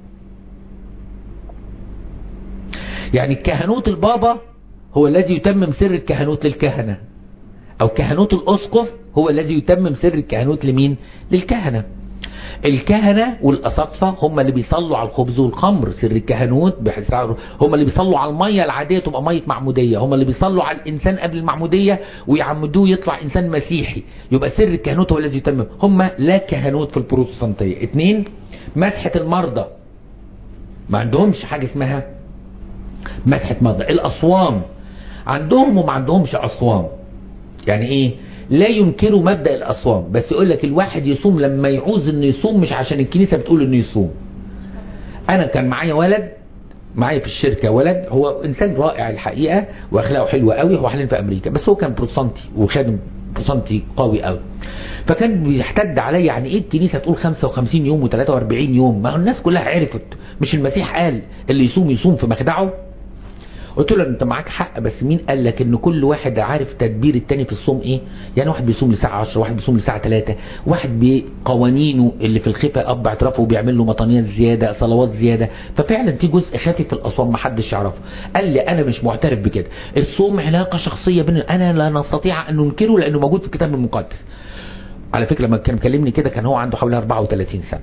Speaker 1: يعني الكهنوت البابا هو الذي يتمم سر الكهنوت للكهنه او كهنوت الاسقف هو الذي يتمم سر الكهنوت لمين للكهنة الكهنة والأساقفة هم اللي بيصلوا على الخبز والخمر سر الكهنوت بحيث هم اللي بيصلوا على المية العادية تبقى مية معمودية هم اللي بيصلوا على الإنسان قبل المعمودية ويعمدوه يطلع إنسان مسيحي يبقى سر الكهنوت هو الذي يتمم هم لا كهنوت في البروتستانتية اتنين مسحة المرضى ما عندهمش حاجة اسمها مسحة مرضى الأصوام عندهم وما عندهمش أصوام يعني ايه لا ينكروا مبدأ الأصوام بس يقول لك الواحد يصوم لما يعوز انه يصوم مش عشان الكنيسة بتقول انه يصوم انا كان معايا ولد معايا في الشركة ولد هو انسان رائع الحقيقة واخلاقه حلوة قوي هو حاليا في امريكا بس هو كان بروتستانتي وخادم بروتستانتي قوي قوي فكان بيحتد عليا يعني ايه الكنيسة تقول 55 يوم و43 يوم ما هو الناس كلها عرفت مش المسيح قال اللي يصوم يصوم في مخدعه قلت له انت معاك حق بس مين قال لك ان كل واحد عارف تدبير التاني في الصوم ايه يعني واحد بيصوم لساعة 10 واحد بيصوم لساعة 3 واحد بقوانينه اللي في الخفة الاب اعترافه بيعمل له مطانيات زيادة صلوات زيادة ففعلا في جزء خفي في الاصوام ما حدش يعرفه قال لي انا مش معترف بكده الصوم علاقة شخصية بين انا لا نستطيع ان ننكره لانه موجود في الكتاب المقدس على فكرة لما كان مكلمني كده كان هو عنده حوالي 34 سنة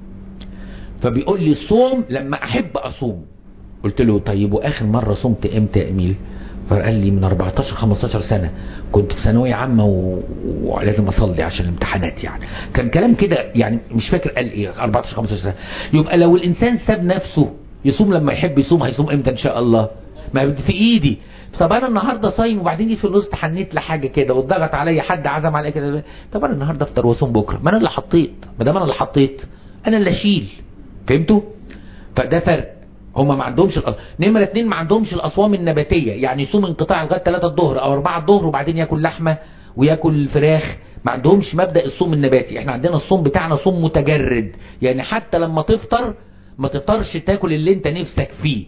Speaker 1: فبيقول لي الصوم لما احب اصوم قلت له طيب واخر مرة صمت امتى يا اميل فقال لي من 14 15 سنة كنت في ثانوية عامة و... ولازم اصلي عشان الامتحانات يعني كان كلام كده يعني مش فاكر قال ايه 14 15 سنة يبقى لو الانسان ساب نفسه يصوم لما يحب يصوم هيصوم امتى ان شاء الله ما في ايدي طب انا النهارده صايم وبعدين جيت في النص تحنيت لحاجه كده واتضغط عليا حد عزم عليا كده طب انا النهارده افطر واصوم بكره ما انا اللي حطيت ما دام انا اللي حطيت انا اللي اشيل فهمتوا فده فرق هما ما عندهمش الأص... نمرة اتنين ما عندهمش الأصوام النباتية يعني يصوم انقطاع لغاية 3 الظهر أو 4 الظهر وبعدين ياكل لحمة وياكل فراخ ما عندهمش مبدأ الصوم النباتي احنا عندنا الصوم بتاعنا صوم متجرد يعني حتى لما تفطر ما تفطرش تاكل اللي انت نفسك فيه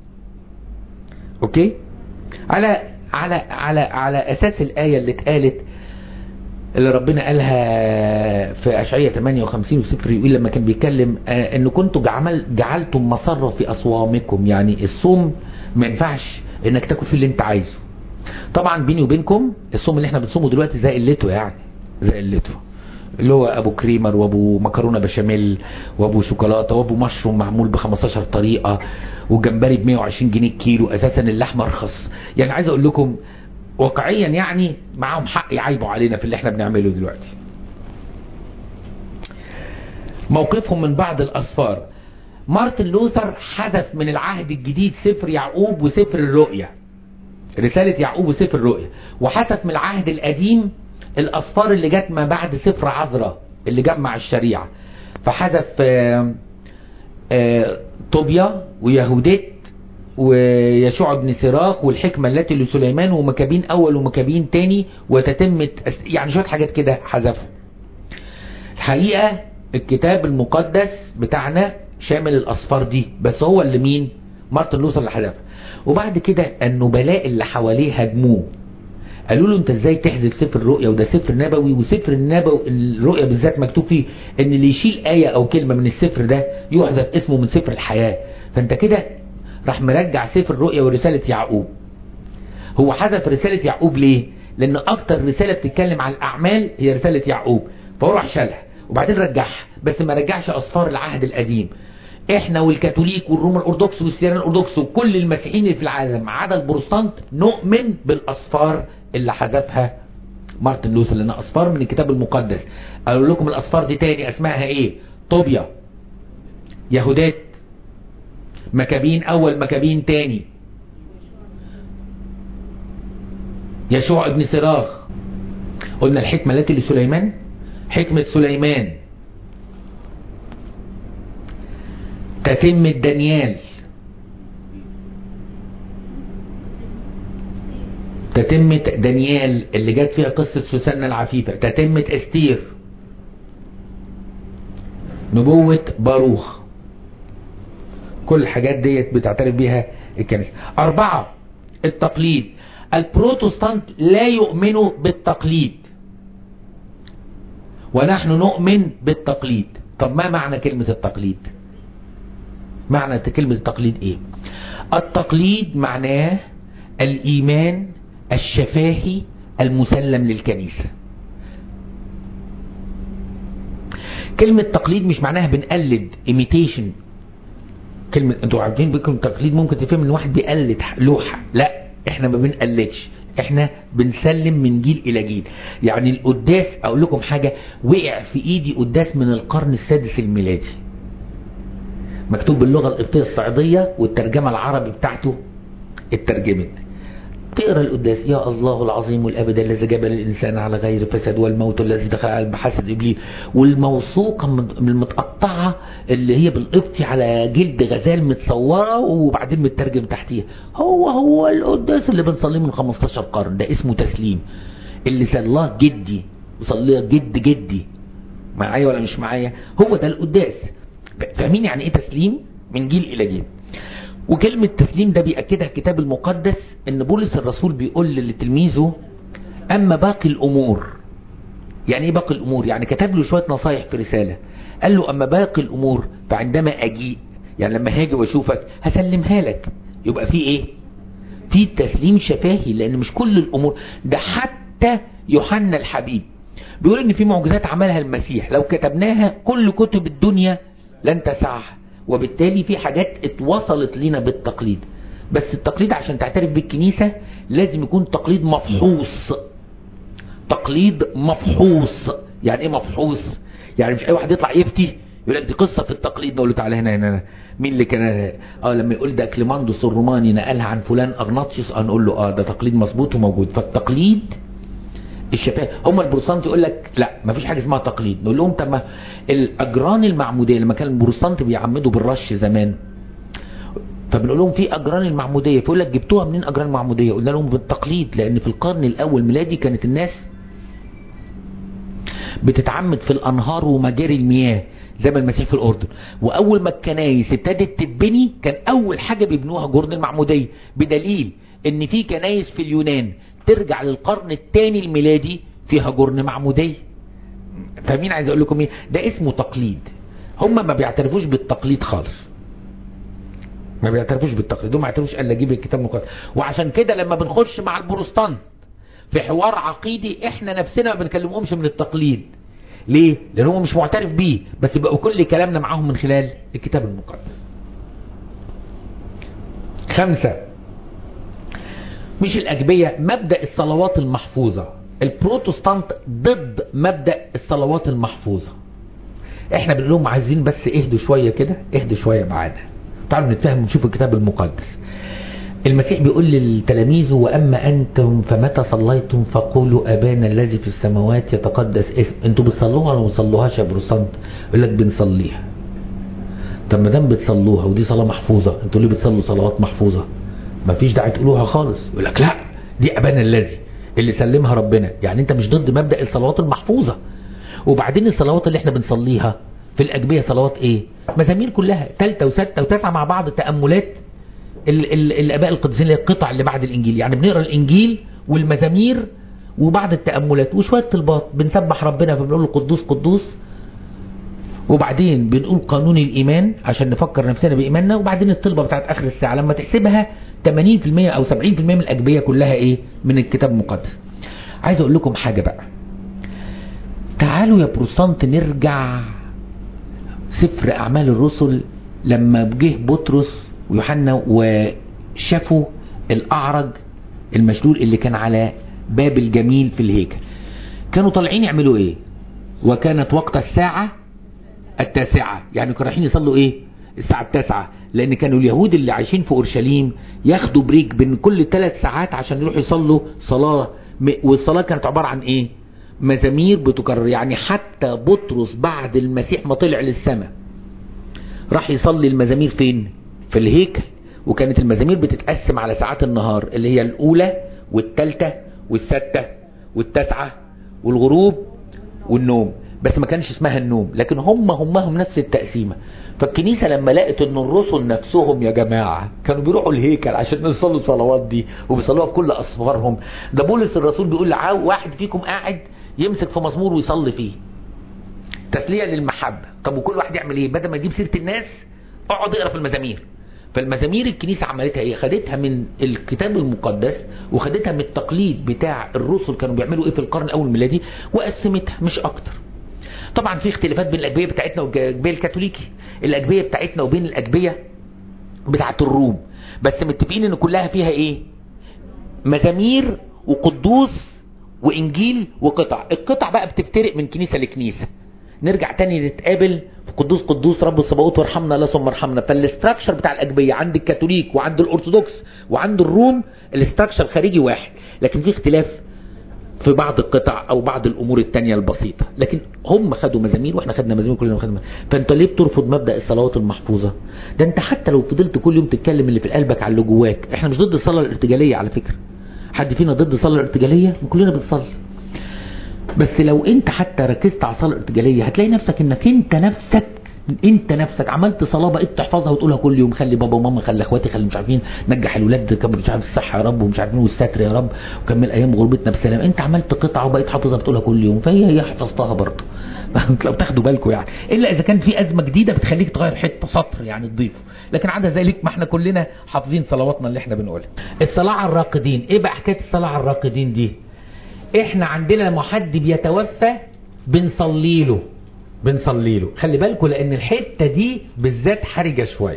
Speaker 1: اوكي على على على على اساس الآية اللي اتقالت اللي ربنا قالها في أشعية 58 وسفر يقول لما كان بيتكلم آه ان كنتوا جعل جعلتم مصر في أصوامكم يعني الصوم ما ينفعش انك تاكل فيه اللي انت عايزه طبعا بيني وبينكم الصوم اللي احنا بنصومه دلوقتي زي قلته يعني زي قلته اللي هو ابو كريمر وابو مكرونه بشاميل وابو شوكولاته وابو مشروم معمول ب 15 طريقه وجمبري ب 120 جنيه الكيلو اساسا اللحمه ارخص يعني عايز اقول لكم واقعيا يعني معاهم حق يعيبوا علينا في اللي احنا بنعمله دلوقتي موقفهم من بعض الأسفار مارتن لوثر حذف من العهد الجديد سفر يعقوب وسفر الرؤيا رسالة يعقوب وسفر الرؤيا وحذف من العهد القديم الأسفار اللي جت ما بعد سفر عذراء اللي جمع الشريعة فحذف آه، آه، طوبيا ويهوديت ويشوع بن سراخ والحكمة التي لسليمان ومكابين أول ومكابين تاني وتتمة يعني شوية حاجات كده حذفوا الحقيقة الكتاب المقدس بتاعنا شامل الأصفار دي بس هو اللي مين مارتن لوثر اللي حذفها وبعد كده النبلاء اللي حواليه هاجموه قالوا له انت ازاي تحذف سفر الرؤيا وده سفر نبوي وسفر النبوي الرؤيا بالذات مكتوب فيه ان اللي يشيل آية او كلمة من السفر ده يحذف اسمه من سفر الحياة فانت كده راح مرجع سفر الرؤيا ورسالة يعقوب هو حذف رسالة يعقوب ليه لان اكتر رسالة بتتكلم عن الاعمال هي رسالة يعقوب فهو راح شالها وبعدين رجعها بس ما رجعش اصفار العهد القديم احنا والكاثوليك والروم الارثوذكس والسيران الارثوذكس وكل المسيحيين اللي في العالم عدا البروتستانت نؤمن بالاصفار اللي حذفها مارتن لوثر لان اصفار من الكتاب المقدس قالوا لكم الاصفار دي تاني اسمها ايه طوبيا يهودات مكابين اول مكابين تاني يشوع ابن سراخ قلنا الحكمة التي لسليمان حكمة سليمان تتمة دانيال تتمة دانيال اللي جت فيها قصة سوسنة العفيفة تتمة استير نبوة باروخ كل الحاجات ديت بتعترف بيها الكنيسة أربعة التقليد البروتستانت لا يؤمنوا بالتقليد ونحن نؤمن بالتقليد طب ما معنى كلمة التقليد معنى كلمة التقليد ايه التقليد معناه الايمان الشفاهي المسلم للكنيسة كلمة تقليد مش معناها بنقلد imitation كلمة انتوا عارفين بكم تقليد ممكن تفهم ان واحد بيقلد لوحة لا احنا ما بنقلدش احنا بنسلم من جيل الى جيل يعني القداس اقول لكم حاجة وقع في ايدي قداس من القرن السادس الميلادي مكتوب باللغة القبطية الصعيدية والترجمة العربي بتاعته اترجمت تقرا القداس يا الله العظيم الابد الذي جبل الانسان على غير فساد والموت الذي دخل على بحسد ابليس والموثوقه المتقطعه اللي هي بالقبطي على جلد غزال متصوره وبعدين مترجم تحتيها هو هو القداس اللي بنصليه من 15 قرن ده اسمه تسليم اللي صلاه جدي وصلاه جد جدي معايا ولا مش معايا هو ده القداس فاهمين يعني ايه تسليم من جيل الى جيل وكلمة تسليم ده بيأكدها الكتاب المقدس ان بولس الرسول بيقول لتلميذه اما باقي الامور يعني ايه باقي الامور يعني كتب له شوية نصايح في رسالة قال له اما باقي الامور فعندما اجيء يعني لما هاجي واشوفك هسلمها لك يبقى في ايه في تسليم شفاهي لان مش كل الامور ده حتى يوحنا الحبيب بيقول ان في معجزات عملها المسيح لو كتبناها كل كتب الدنيا لن تسعها وبالتالي في حاجات اتوصلت لنا بالتقليد بس التقليد عشان تعترف بالكنيسة لازم يكون تقليد مفحوص تقليد مفحوص يعني ايه مفحوص يعني مش اي واحد يطلع يفتي يقول لك دي قصة في التقليد نقول له تعالى هنا هنا, هنا. مين اللي كان اه لما يقول ده كليماندوس الروماني نقلها عن فلان اغناطيوس نقول له اه ده تقليد مظبوط وموجود فالتقليد الشفاء هم البروتستانت يقول لك لا ما فيش حاجه اسمها تقليد نقول لهم طب ما الاجران المعموديه لما كان البروتستانت بيعمدوا بالرش زمان فبنقول لهم في اجران المعموديه فيقول لك جبتوها منين اجران المعموديه قلنا لهم بالتقليد لان في القرن الاول ميلادي كانت الناس بتتعمد في الانهار ومجاري المياه زي ما المسيح في الاردن واول ما الكنايس ابتدت تتبني كان اول حاجه بيبنوها جرن المعموديه بدليل ان في كنايس في اليونان ترجع للقرن الثاني الميلادي فيها جرن معمودية فاهمين عايز اقول لكم ايه ده اسمه تقليد هم ما بيعترفوش بالتقليد خالص ما بيعترفوش بالتقليد هم ما يعترفوش الا اجيب الكتاب المقدس وعشان كده لما بنخش مع البروتستانت في حوار عقيدي احنا نفسنا ما بنكلمهمش من التقليد ليه لان هو مش معترف بيه بس بقى كل كلامنا معاهم من خلال الكتاب المقدس خمسة مش الأجبية مبدأ الصلوات المحفوظة البروتستانت ضد مبدأ الصلوات المحفوظة احنا بنقول لهم عايزين بس اهدوا شوية كده اهدوا شوية معانا تعالوا نتفهم ونشوف الكتاب المقدس المسيح بيقول للتلاميذ وأما أنتم فمتى صليتم فقولوا أبانا الذي في السماوات يتقدس اسم انتوا بتصلوها ولا ما بتصلوهاش يا بروتستانت يقول لك بنصليها طب ما دام بتصلوها ودي صلاة محفوظة انتوا ليه بتصلوا صلوات محفوظة مفيش داعي تقولوها خالص يقول لك لا دي ابانا الذي اللي سلمها ربنا يعني انت مش ضد مبدأ الصلوات المحفوظة وبعدين الصلوات اللي احنا بنصليها في الأجبية صلوات ايه مزامير كلها تالتة وستة وتسعة مع بعض تأملات ال ال الاباء القديسين اللي هي القطع اللي بعد الانجيل يعني بنقرا الانجيل والمزامير وبعد التأملات وشوية طلبات بنسبح ربنا فبنقول له قدوس قدوس وبعدين بنقول قانون الإيمان عشان نفكر نفسنا بإيماننا وبعدين الطلبة بتاعت آخر الساعة لما تحسبها 80% أو 70% من الأجبية كلها إيه من الكتاب المقدس عايز أقول لكم حاجة بقى تعالوا يا بروتستانت نرجع سفر أعمال الرسل لما جه بطرس ويوحنا وشافوا الأعرج المشلول اللي كان على باب الجميل في الهيكل كانوا طالعين يعملوا ايه وكانت وقت الساعة التاسعة يعني كانوا رايحين يصلوا ايه الساعة التاسعة لان كانوا اليهود اللي عايشين في اورشليم ياخدوا بريك بين كل ثلاث ساعات عشان يروحوا يصلوا صلاة والصلاة كانت عبارة عن ايه مزامير بتكرر يعني حتى بطرس بعد المسيح ما طلع للسماء راح يصلي المزامير فين في الهيكل وكانت المزامير بتتقسم على ساعات النهار اللي هي الاولى والثالثة والستة والتسعة والغروب والنوم بس ما كانش اسمها النوم لكن هم همهم نفس التقسيمة فالكنيسة لما لقت ان الرسل نفسهم يا جماعة كانوا بيروحوا الهيكل عشان يصلوا الصلوات دي وبيصلوها في كل اصفارهم ده بولس الرسول بيقول لعاو واحد فيكم قاعد يمسك في مزمور ويصلي فيه تسلية للمحبة طب وكل واحد يعمل ايه بدل ما يجيب سيرة الناس اقعد اقرا في المزامير فالمزامير الكنيسة عملتها ايه خدتها من الكتاب المقدس وخدتها من التقليد بتاع الرسل كانوا بيعملوا ايه في القرن الاول الميلادي وقسمتها مش اكتر طبعا في اختلافات بين الاجبيه بتاعتنا والاجبيه الكاثوليكي الاجبيه بتاعتنا وبين الاجبيه بتاعت الروم بس متفقين ان كلها فيها ايه مزامير وقدوس وانجيل وقطع القطع بقى بتفترق من كنيسه لكنيسه نرجع تاني نتقابل في قدوس قدوس رب الصباوت وارحمنا لا ثم ارحمنا فالاستراكشر بتاع الاجبيه عند الكاثوليك وعند الارثوذكس وعند الروم الاستراكشر خارجي واحد لكن في اختلاف في بعض القطع او بعض الامور التانية البسيطة لكن هم خدوا مزامير واحنا خدنا مزامير كلنا خدنا فانت ليه بترفض مبدأ الصلوات المحفوظة ده انت حتى لو فضلت كل يوم تتكلم اللي في قلبك على اللي جواك احنا مش ضد الصلاة الارتجالية على فكرة حد فينا ضد الصلاة الارتجالية كلنا بنصلي بس لو انت حتى ركزت على الصلاة الارتجالية هتلاقي نفسك انك انت نفسك انت نفسك عملت صلاه بقيت تحفظها وتقولها كل يوم خلي بابا وماما خلي اخواتي خلي مش عارفين نجح الولاد كبر مش عارف الصحه يا رب ومش عارفين والستر يا رب وكمل ايام غربتنا بسلام انت عملت قطعه وبقيت حافظها بتقولها كل يوم فهي هي حفظتها برضه لو تاخدوا بالكم يعني الا اذا كان في ازمه جديده بتخليك تغير حته سطر يعني تضيفه لكن عدا ذلك ما احنا كلنا حافظين صلواتنا اللي احنا بنقولها الصلاه على الراقدين ايه بقى حكايه الصلاه على الراقدين دي احنا عندنا لما حد بيتوفى بنصلي له بنصلي له خلي بالكم لان الحتة دي بالذات حرجة شوية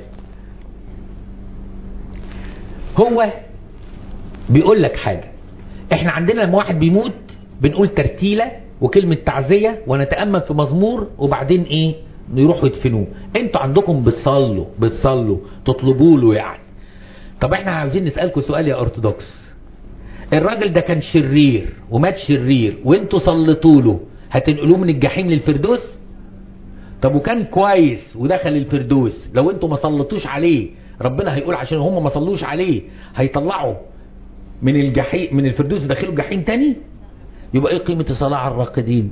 Speaker 1: هو بيقول لك حاجة احنا عندنا لما واحد بيموت بنقول ترتيلة وكلمة تعزية ونتأمل في مزمور وبعدين ايه يروحوا يدفنوه انتوا عندكم بتصلوا بتصلوا تطلبوا له يعني طب احنا عاوزين نسألكم سؤال يا ارثوذكس الراجل ده كان شرير ومات شرير وانتوا صليتوا له هتنقلوه من الجحيم للفردوس طب وكان كويس ودخل الفردوس لو انتوا ما صلتوش عليه ربنا هيقول عشان هم ما صلوش عليه هيطلعوا من الجحيم من الفردوس يدخلوا الجحيم تاني يبقى ايه قيمة الصلاة على الراقدين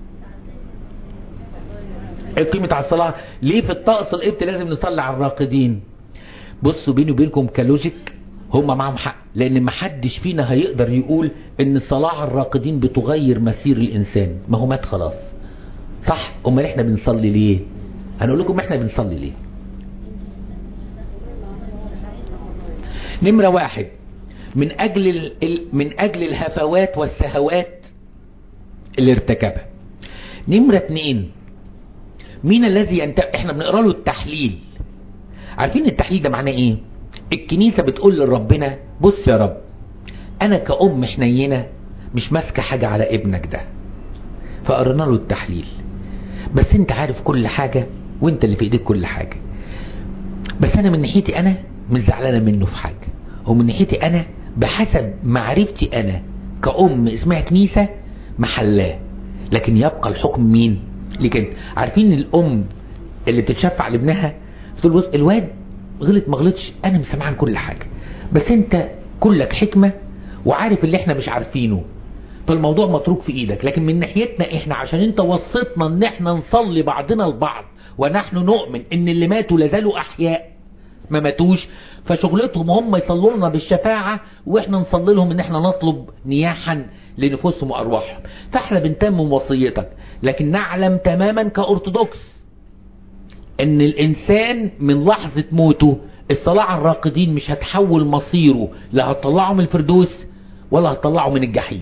Speaker 1: ايه قيمة على الصلاة ليه في الطقس القبط لازم نصلي على الراقدين بصوا بيني وبينكم كلوجيك هم معهم حق لان ما حدش فينا هيقدر يقول ان الصلاة على الراقدين بتغير مسير الانسان ما هو مات خلاص صح امال احنا بنصلي ليه هنقول لكم احنا بنصلي ليه نمرة واحد من اجل ال... من اجل الهفوات والسهوات اللي ارتكبها نمرة اتنين مين الذي ينت... احنا بنقرا له التحليل عارفين التحليل ده معناه ايه الكنيسة بتقول لربنا بص يا رب انا كأم حنينة مش ماسكة حاجة على ابنك ده فقرنا له التحليل بس انت عارف كل حاجة وانت اللي في ايديك كل حاجة بس انا من ناحيتي انا مش زعلانة منه في حاجة ومن ناحيتي انا بحسب معرفتي انا كأم اسمها كنيسة محلاه لكن يبقى الحكم مين لكن عارفين الام اللي بتتشفع لابنها قلت له بص الواد غلط ما غلطش انا مش سامعان كل حاجه بس انت كلك حكمه وعارف اللي احنا مش عارفينه فالموضوع متروك في ايدك لكن من ناحيتنا احنا عشان انت وصيتنا ان احنا نصلي بعضنا البعض ونحن نؤمن ان اللي ماتوا لازالوا احياء ما ماتوش فشغلتهم هم يصلوا لنا بالشفاعة واحنا نصلي لهم ان احنا نطلب نياحا لنفوسهم وارواحهم فاحنا بنتمم وصيتك لكن نعلم تماما كأرثوذكس ان الانسان من لحظة موته الصلاة على الراقدين مش هتحول مصيره لا هتطلعه من الفردوس ولا هتطلعه من الجحيم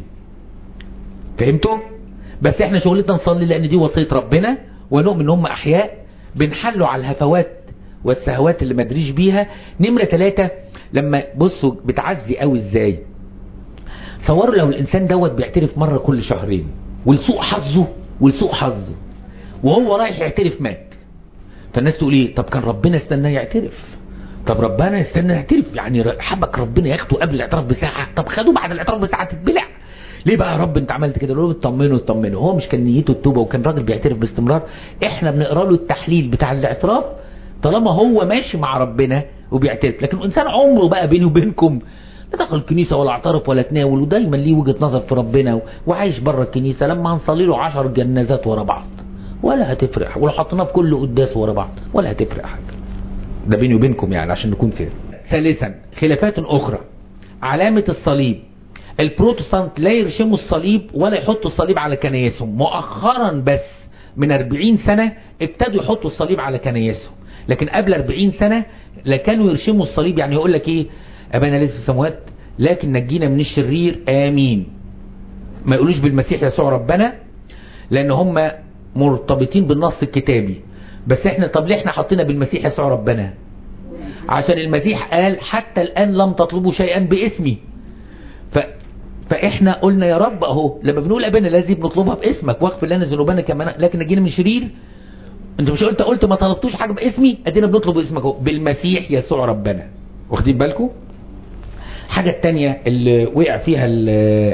Speaker 1: فهمتوا بس احنا شغلتنا نصلي لان دي وصية ربنا ونؤمن ان هم احياء بنحلوا على الهفوات والسهوات اللي مدريش بيها نمرة ثلاثة لما بصوا بتعزي قوي ازاي صوروا لو الانسان دوت بيعترف مرة كل شهرين ولسوء حظه ولسوء حظه وهو رايح يعترف مات فالناس تقول ايه طب كان ربنا استناه يعترف طب ربنا استنى يعترف يعني حبك ربنا ياخده قبل الاعتراف بساعة طب خدوه بعد الاعتراف بساعة تتبلع ليه بقى يا رب انت عملت كده له اطمنوا اطمنوا هو مش كان نيته التوبه وكان راجل بيعترف باستمرار احنا بنقرا له التحليل بتاع الاعتراف طالما هو ماشي مع ربنا وبيعترف لكن الانسان عمره بقى بيني وبينكم لا دخل الكنيسه ولا اعترف ولا تناول ودايما ليه وجهه نظر في ربنا وعايش بره الكنيسه لما هنصلي له 10 جنازات ورا بعض ولا هتفرق ولو حطيناه في كل قداس ورا بعض ولا هتفرق حاجه ده بيني وبينكم يعني عشان نكون فاهم ثالثا خلافات اخرى علامه الصليب البروتستانت لا يرشموا الصليب ولا يحطوا الصليب على كنايسهم مؤخرا بس من 40 سنة ابتدوا يحطوا الصليب على كنايسهم لكن قبل 40 سنة لا كانوا يرشموا الصليب يعني يقول لك ايه ابانا لسه سموات لكن نجينا من الشرير امين ما يقولوش بالمسيح يسوع ربنا لان هم مرتبطين بالنص الكتابي بس احنا طب ليه احنا حطينا بالمسيح يسوع ربنا عشان المسيح قال حتى الان لم تطلبوا شيئا باسمي ف... فاحنا قلنا يا رب اهو لما بنقول ابانا الذي بنطلبها باسمك واغفر لنا ذنوبنا كما لكن نجينا من شرير انت مش قلت قلت ما طلبتوش حاجه باسمي ادينا بنطلب باسمك اهو بالمسيح يسوع ربنا واخدين بالكم الحاجة التانية اللي وقع فيها ال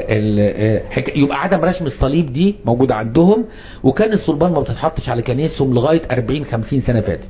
Speaker 1: ال يبقى عدم رسم الصليب دي موجودة عندهم وكان الصلبان ما بتتحطش على كنيسهم لغاية 40 50 سنة فاتت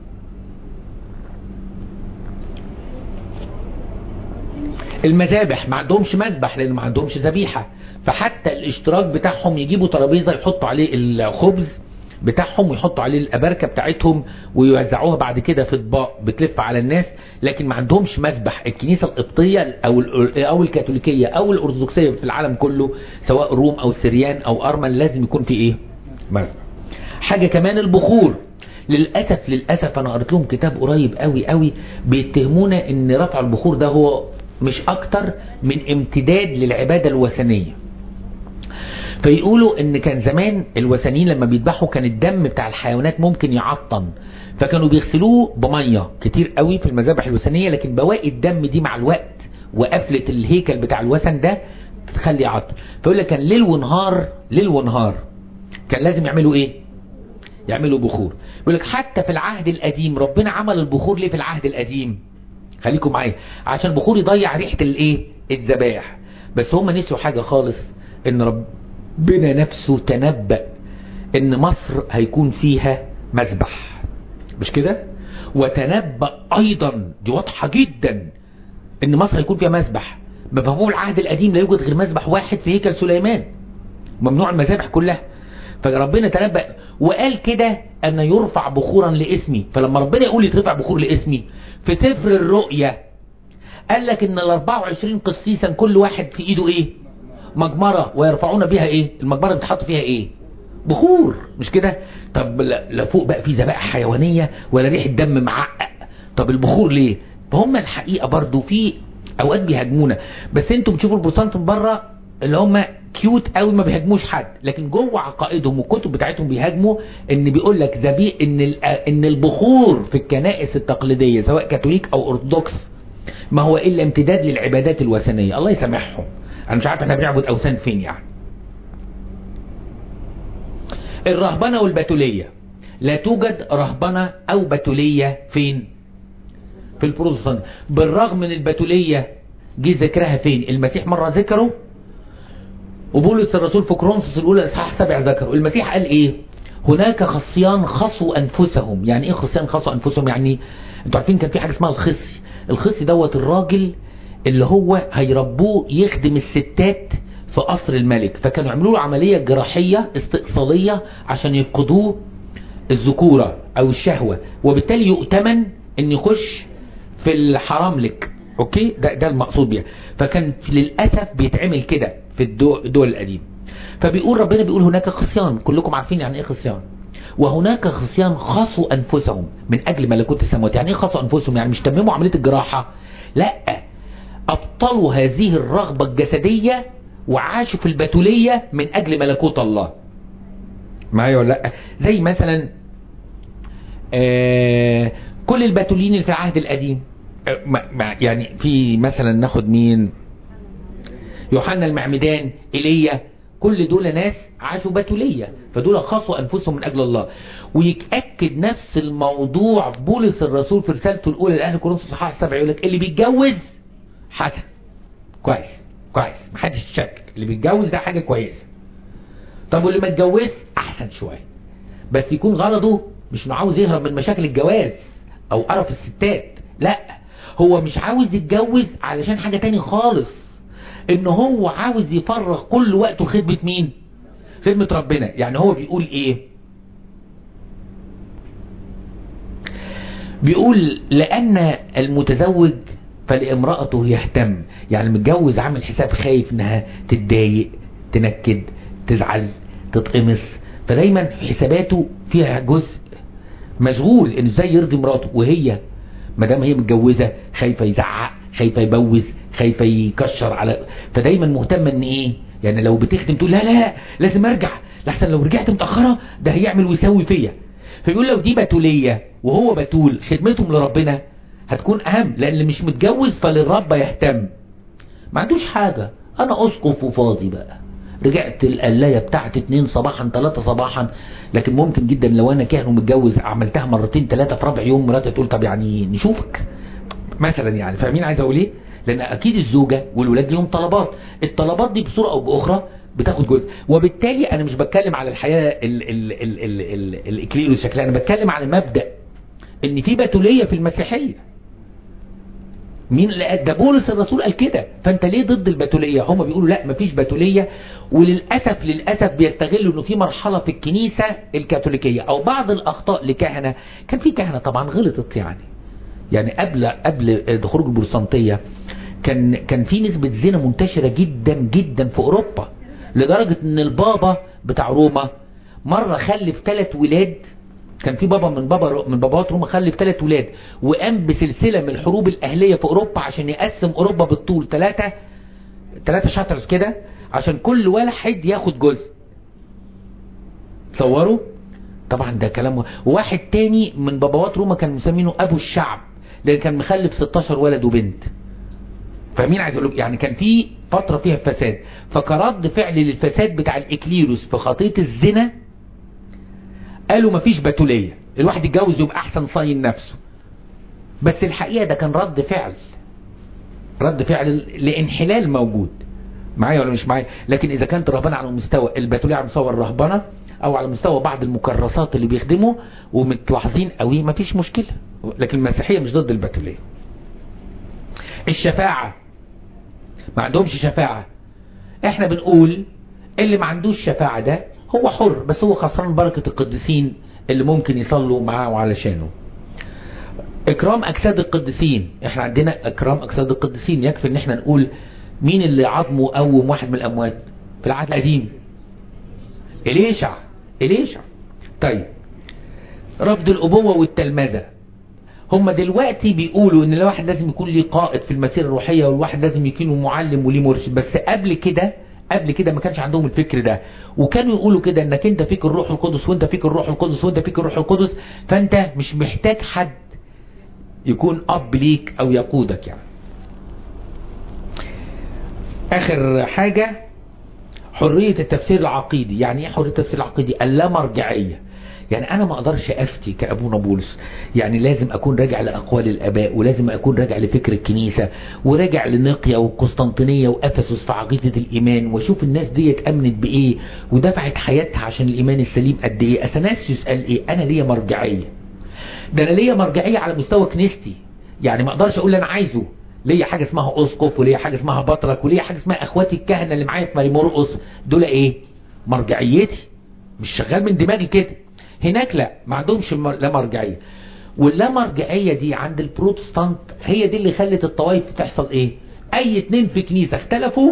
Speaker 1: المذابح ما عندهمش مذبح لان ما عندهمش ذبيحة فحتى الاشتراك بتاعهم يجيبوا ترابيزة يحطوا عليه الخبز بتاعهم ويحطوا عليه الأبركة بتاعتهم ويوزعوها بعد كده في اطباق بتلف على الناس لكن ما عندهمش مذبح الكنيسة القبطية أو أو الكاثوليكية أو الأرثوذكسية في العالم كله سواء روم أو سريان أو أرمن لازم يكون في إيه مذبح حاجة كمان البخور للأسف للأسف أنا قريت لهم كتاب قريب قوي قوي بيتهمونا إن رفع البخور ده هو مش أكتر من امتداد للعبادة الوثنية فيقولوا ان كان زمان الوثنيين لما بيذبحوا كان الدم بتاع الحيوانات ممكن يعطن فكانوا بيغسلوه بميه كتير قوي في المذابح الوثنيه لكن بواقي الدم دي مع الوقت وقفله الهيكل بتاع الوثن ده تخلي يعطل فيقول لك كان ليل ونهار ليل ونهار كان لازم يعملوا ايه يعملوا بخور يقول لك حتى في العهد القديم ربنا عمل البخور ليه في العهد القديم خليكم معايا عشان البخور يضيع ريحه الايه الذبائح بس هم نسيوا حاجه خالص ان رب ربنا نفسه تنبأ ان مصر هيكون فيها مذبح مش كده وتنبأ ايضا دي واضحة جدا ان مصر هيكون فيها مذبح بمفهوم العهد القديم لا يوجد غير مذبح واحد في هيكل سليمان ممنوع المذابح كلها فربنا تنبأ وقال كده ان يرفع بخورا لاسمي فلما ربنا يقول يترفع بخور لاسمي في سفر الرؤيا قال لك ان ال 24 قسيسا كل واحد في ايده ايه مجمرة ويرفعون بها ايه المجمرة بتحط فيها ايه بخور مش كده طب لا فوق بقى في ذبائح حيوانية ولا ريحة دم معقق طب البخور ليه فهم الحقيقة برضو في اوقات بيهاجمونا بس انتوا بتشوفوا البروتستانت من بره اللي هم كيوت قوي ما بيهاجموش حد لكن جوه عقائدهم والكتب بتاعتهم بيهاجموا ان بيقول لك ذبيح ان ان البخور في الكنائس التقليديه سواء كاثوليك او ارثوذكس ما هو الا امتداد للعبادات الوثنيه الله يسامحهم انا مش عارف احنا بنعبد اوثان فين يعني الرهبنة والبتولية لا توجد رهبنة او بتولية فين في البروتستانت بالرغم من البتولية جه ذكرها فين المسيح مرة ذكره وبولس الرسول في كرونسوس الاولى اصحاح سبع ذكره المسيح قال ايه هناك خصيان خصوا انفسهم يعني ايه خصيان خصوا انفسهم يعني انتوا عارفين كان في حاجه اسمها الخصي الخصي دوت الراجل اللي هو هيربوه يخدم الستات في قصر الملك فكانوا يعملوا له عمليه جراحيه استئصاليه عشان يفقدوه الذكوره او الشهوه وبالتالي يؤتمن ان يخش في الحرام لك اوكي ده ده المقصود بيها فكان للاسف بيتعمل كده في الدول القديمه فبيقول ربنا بيقول هناك خصيان كلكم عارفين يعني ايه خصيان وهناك خصيان خصوا انفسهم من اجل ملكوت السماوات يعني ايه خصوا انفسهم يعني مش تمموا عمليه الجراحه لا ابطلوا هذه الرغبه الجسديه وعاشوا في البتوليه من اجل ملكوت الله معايا ولا لا زي مثلا آه كل البتولين اللي في العهد القديم آه يعني في مثلا ناخد مين يوحنا المعمدان ايليا كل دول ناس عاشوا بتولية فدول خاصوا أنفسهم من أجل الله ويتأكد نفس الموضوع بولس الرسول في رسالته الأولى لأهل كورنثوس صحاح السبع يقول لك اللي بيتجوز حسن كويس كويس محدش يشكك اللي بيتجوز ده حاجة كويسة طب واللي ما اتجوز أحسن شوية بس يكون غرضه مش انه عاوز يهرب من مشاكل الجواز أو قرف الستات لا هو مش عاوز يتجوز علشان حاجة تاني خالص ان هو عاوز يفرغ كل وقته خدمة مين خدمة ربنا يعني هو بيقول ايه بيقول لان المتزوج فلامرأته يهتم يعني المتجوز عامل حساب خايف انها تتضايق تنكد تزعل تتقمص فدايما حساباته فيها جزء مشغول انه ازاي يرضي مراته وهي ما دام هي متجوزه خايفه يزعق خايفه يبوز خايفه يكشر على فدايما مهتمه ان ايه يعني لو بتخدم تقول لا لا لازم ارجع لحسن لو رجعت متاخره ده هيعمل ويسوي فيا فيقول لو دي بتوليه وهو بتول خدمتهم لربنا هتكون اهم لان اللي مش متجوز فللرب يهتم ما عندوش حاجه انا اسقف وفاضي بقى رجعت القلاية بتاعتي اتنين صباحا تلاتة صباحا لكن ممكن جدا لو انا كاهن ومتجوز عملتها مرتين تلاتة في رابع يوم مراتي تقول طب يعني نشوفك مثلا يعني فاهمين عايز اقول ايه لان اكيد الزوجة والولاد ليهم طلبات الطلبات دي بصورة او باخرى بتاخد جزء وبالتالي انا مش بتكلم على الحياة الاكليل شكلها انا بتكلم على مبدأ ان في بتولية في المسيحية مين ده بولس الرسول قال كده فانت ليه ضد البتولية هم بيقولوا لا مفيش بتولية وللأسف للأسف بيستغلوا انه في مرحلة في الكنيسة الكاثوليكية او بعض الاخطاء لكهنة كان في كهنة طبعا غلطت يعني يعني قبل قبل خروج البروتستانتية كان كان في نسبة زنا منتشرة جدا جدا في اوروبا لدرجة ان البابا بتاع روما مرة خلف ثلاث ولاد كان في بابا من بابا من بابات روما خلف ثلاث ولاد وقام بسلسلة من الحروب الأهلية في أوروبا عشان يقسم أوروبا بالطول ثلاثة ثلاثة شاترز كده عشان كل واحد ياخد جزء تصوروا طبعا ده كلام وواحد تاني من بابوات روما كان مسمينه أبو الشعب لأن كان مخلف 16 ولد وبنت فمين عايز اقول يعني كان في فترة فيها فساد فكرد فعل للفساد بتاع الإكليروس في خطية الزنا قالوا مفيش بتولية الواحد يتجوز يبقى احسن صاين نفسه بس الحقيقة ده كان رد فعل رد فعل لانحلال موجود معايا ولا مش معايا لكن اذا كانت رهبانة على مستوى البتولية على مستوى الرهبنة او على مستوى بعض المكرسات اللي بيخدموا ومتلاحظين قوي مفيش مشكلة لكن المسيحية مش ضد البتولية الشفاعة ما عندهمش شفاعة احنا بنقول اللي ما عندوش شفاعة ده هو حر بس هو خسران بركة القديسين اللي ممكن يصلوا معاه وعلشانه اكرام اجساد القديسين احنا عندنا اكرام اجساد القديسين يكفي ان احنا نقول مين اللي عظمه قوم واحد من الاموات في العهد القديم اليشع اليشع طيب رفض الابوة والتلمذة هم دلوقتي بيقولوا ان الواحد لازم يكون ليه قائد في المسيرة الروحية والواحد لازم يكون معلم وليه مرشد بس قبل كده قبل كده ما كانش عندهم الفكر ده وكانوا يقولوا كده انك انت فيك الروح القدس وانت فيك الروح القدس وانت فيك الروح القدس فانت مش محتاج حد يكون اب ليك او يقودك يعني اخر حاجة حرية التفسير العقيدي يعني ايه حرية التفسير العقيدي اللامرجعية يعني انا ما اقدرش افتي كابونا بولس يعني لازم اكون راجع لاقوال الاباء ولازم اكون راجع لفكر الكنيسة وراجع لنقيا والقسطنطينية وافسس في عقيدة الايمان واشوف الناس ديت امنت بايه ودفعت حياتها عشان الايمان السليم قد ايه اثناسيوس قال ايه انا ليا مرجعية ده انا ليا مرجعية على مستوى كنيستي يعني ما اقدرش اقول اللي انا عايزه ليا حاجة اسمها اسقف وليا حاجة اسمها بطرك وليا حاجة اسمها اخواتي الكهنة اللي معايا في ماري مرقص دول ايه مرجعيتي مش شغال من دماغي كده هناك لا ما عندهمش لا مرجعية واللا مرجعية دي عند البروتستانت هي دي اللي خلت الطوائف تحصل ايه اي اتنين في كنيسة اختلفوا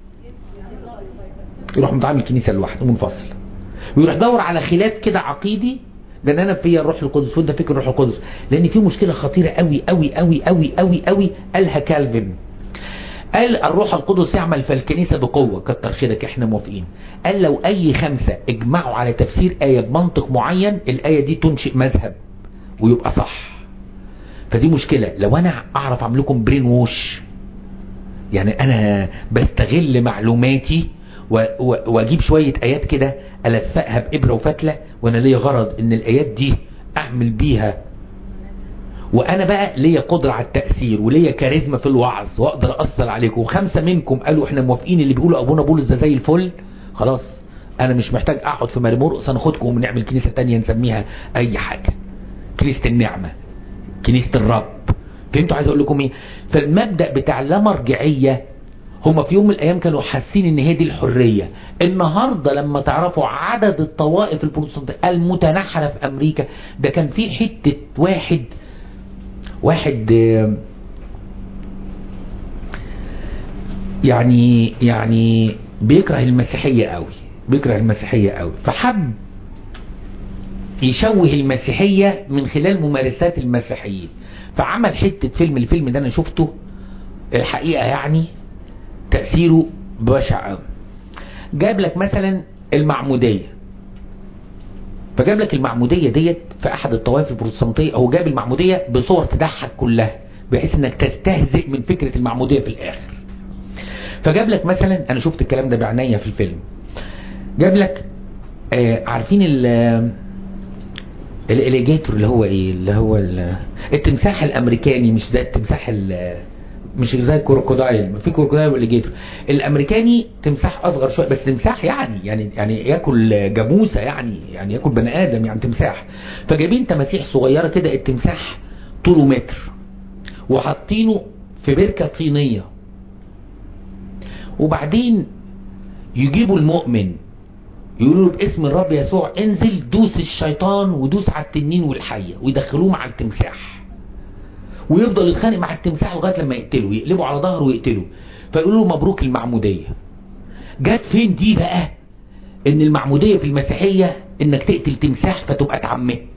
Speaker 1: يروح متعامل كنيسة لوحده منفصل ويروح دور على خلاف كده عقيدي لان انا فيا الروح القدس وانت فكر الروح القدس لان في مشكلة خطيرة قوي قوي قوي قوي قوي قوي قالها كالفن قال الروح القدس يعمل في الكنيسة بقوة كتر خيرك احنا موافقين قال لو اي خمسة اجمعوا على تفسير آية بمنطق معين الآية دي تنشئ مذهب ويبقى صح فدي مشكلة لو انا اعرف اعمل لكم برين ووش يعني انا بستغل معلوماتي واجيب شوية ايات كده الفقها بابرة وفتلة وانا ليا غرض ان الايات دي اعمل بيها وانا بقى ليا قدرة على التأثير وليا كاريزما في الوعظ واقدر اثر عليكم وخمسة منكم قالوا احنا موافقين اللي بيقولوا ابونا بولس ده زي الفل خلاص انا مش محتاج اقعد في ماري مرقص هناخدكم ونعمل كنيسة تانية نسميها اي حاجة كنيسة النعمة كنيسة الرب فهمتوا عايز اقول لكم ايه فالمبدأ بتاع اللامرجعية هما في يوم من الايام كانوا حاسين ان هي دي الحرية النهاردة لما تعرفوا عدد الطوائف البروتستانتية المتنحرة في امريكا ده كان في حتة واحد واحد يعني يعني بيكره المسيحية قوي بيكره المسيحية قوي فحب يشوه المسيحية من خلال ممارسات المسيحيين فعمل حتة فيلم الفيلم ده انا شفته الحقيقة يعني تأثيره بشع قوي جاب لك مثلا المعمودية فجاب لك المعمودية ديت في احد الطوائف البروتستانتية هو جاب المعمودية بصور تضحك كلها بحيث انك تستهزئ من فكرة المعمودية في الاخر فجاب لك مثلا انا شفت الكلام ده بعناية في الفيلم جاب لك آه عارفين ال الاليجيتور اللي هو ايه اللي هو التمساح الامريكاني مش زي التمساح مش زي الكروكودايل في كروكودايل والاليجيتور الامريكاني تمساح اصغر شويه بس تمساح يعني يعني يعني ياكل جاموسه يعني يعني ياكل بني ادم يعني تمساح فجايبين تماسيح صغيره كده التمساح طوله متر وحاطينه في بركه طينيه وبعدين يجيبوا المؤمن يقولوا له باسم الرب يسوع انزل دوس الشيطان ودوس على التنين والحيه ويدخلوه مع التمساح ويفضل يتخانق مع التمساح لغايه لما يقتله يقلبوا على ظهره ويقتله فيقولوا له مبروك المعموديه جت فين دي بقى ان المعموديه في المسيحيه انك تقتل تمساح فتبقى اتعمدت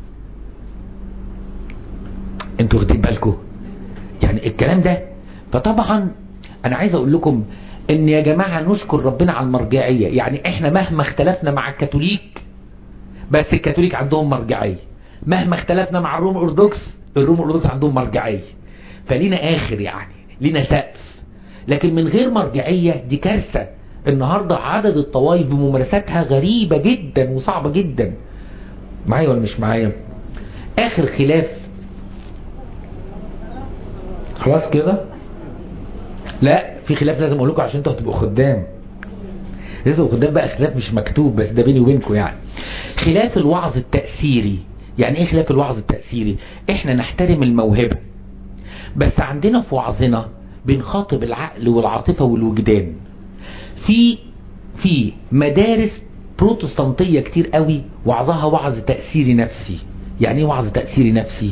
Speaker 1: انتوا واخدين بالكم يعني الكلام ده فطبعا انا عايز اقول لكم ان يا جماعة نشكر ربنا على المرجعية يعني احنا مهما اختلفنا مع الكاثوليك بس الكاثوليك عندهم مرجعية مهما اختلفنا مع الروم الارثوذكس الروم الارثوذكس عندهم مرجعية فلينا اخر يعني لينا سقف لكن من غير مرجعية دي كارثة النهاردة عدد الطوائف بممارساتها غريبة جدا وصعبة جدا معايا ولا مش معايا اخر خلاف خلاص كده لا في خلاف لازم اقول لكم عشان انتوا هتبقوا خدام لازم خدام بقى خلاف مش مكتوب بس ده بيني وبينكم يعني خلاف الوعظ التأثيري يعني ايه خلاف الوعظ التأثيري احنا نحترم الموهبة بس عندنا في وعظنا بنخاطب العقل والعاطفة والوجدان في في مدارس بروتستانتية كتير قوي وعظها وعظ تأثيري نفسي يعني ايه وعظ تأثيري نفسي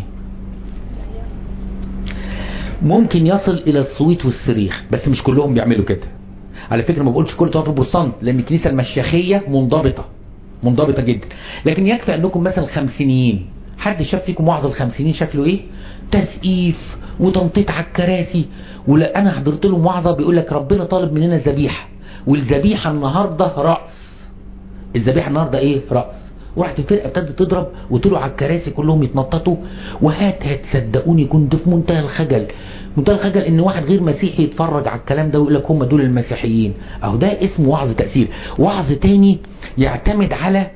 Speaker 1: ممكن يصل الى الصويت والصريخ بس مش كلهم بيعملوا كده على فكرة ما بقولش كل طوائف البروتستانت لان الكنيسة المشيخية منضبطة منضبطة جدا لكن يكفي انكم مثلا خمسينيين حد شاف فيكم وعظ الخمسينيين شكله ايه تسقيف وتنطيط على الكراسي ولا انا حضرت لهم وعظة بيقول لك ربنا طالب مننا ذبيحة والذبيحة النهاردة رأس الذبيحة النهاردة ايه رأس وراحت الفرقة ابتدت تضرب وطلعوا على الكراسي كلهم يتنططوا وهات هات صدقوني كنت في منتهى الخجل منتهى الخجل ان واحد غير مسيحي يتفرج على الكلام ده ويقول لك هم دول المسيحيين اهو ده اسمه وعظ تأثير وعظ تاني يعتمد على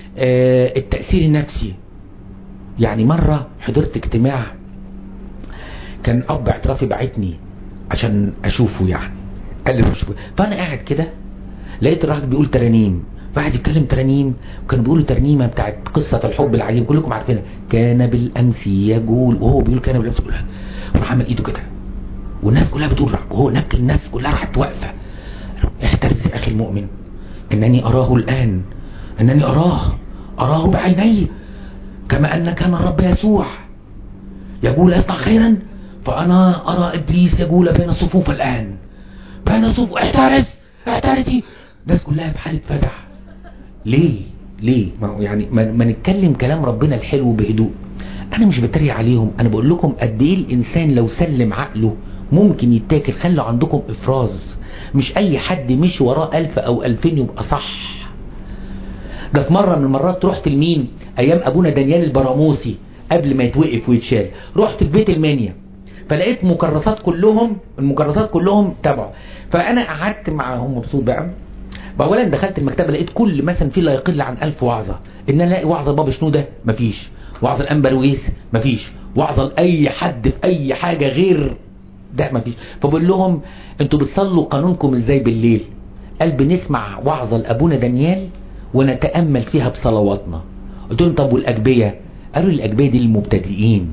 Speaker 1: آه التأثير النفسي يعني مرة حضرت اجتماع كان اب اعترافي بعتني عشان اشوفه يعني قال لي روح فانا قاعد كده لقيت الراجل بيقول ترانيم فقعد يتكلم ترانيم وكان بيقول ترنيمه بتاعت قصه الحب العجيب كلكم عارفينها كان بالامس يقول وهو بيقول كان بالامس كلها وراح عمل ايده كده والناس كلها بتقول وهو نبكي الناس كلها راحت واقفه احترس يا اخي المؤمن انني اراه الان انني اراه اراه بعيني كما ان كان الرب يسوع يقول يصنع خيرا فانا ارى ابليس يقول بين الصفوف الان بين الصفوف احترس احترسي الناس كلها في حاله فزع ليه ليه ما هو يعني ما, ما نتكلم كلام ربنا الحلو بهدوء انا مش بتريق عليهم انا بقول لكم قد ايه الانسان لو سلم عقله ممكن يتاكل خلوا عندكم افراز مش اي حد مشي وراه الف او الفين يبقى صح ده في مرة من المرات رحت لمين ايام ابونا دانيال البراموسي قبل ما يتوقف ويتشال رحت في بيت المانيا فلقيت مكرسات كلهم المكرسات كلهم تبعه فانا قعدت معاهم مبسوط بقى اولا دخلت المكتبه لقيت كل مثلا في لا يقل عن ألف وعظه ان انا الاقي وعظه بابا شنوده مفيش وعظه الانبرويس مفيش وعظه لاي حد في اي حاجه غير ده مفيش فبقول لهم انتوا بتصلوا قانونكم ازاي بالليل قال بنسمع وعظه لابونا دانيال ونتامل فيها بصلواتنا قلت لهم طب والاجبيه قالوا الاجبيه دي للمبتدئين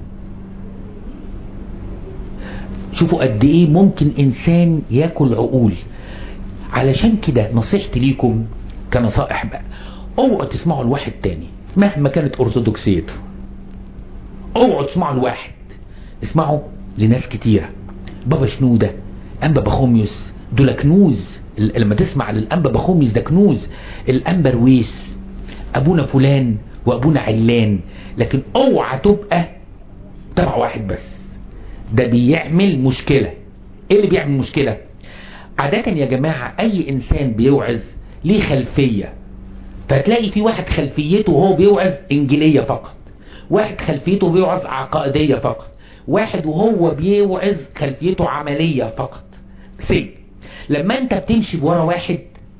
Speaker 1: شوفوا قد ايه ممكن انسان ياكل عقول علشان كده نصيحتي ليكم كنصائح بقى اوعوا تسمعوا لواحد تاني مهما كانت ارثوذكسيته اوعوا تسمعوا لواحد اسمعوا لناس كتيرة بابا شنودة انبا بخوميوس دول كنوز لما تسمع للانبا بخوميوس ده كنوز الانبا رويس ابونا فلان وابونا علان لكن اوعى تبقى تبع واحد بس ده بيعمل مشكلة ايه اللي بيعمل مشكلة عادة يا جماعة اي انسان بيوعظ ليه خلفية فتلاقي في واحد خلفيته وهو بيوعظ انجيلية فقط واحد خلفيته بيوعظ عقائدية فقط واحد وهو بيوعظ خلفيته عملية فقط سي لما انت بتمشي بورا واحد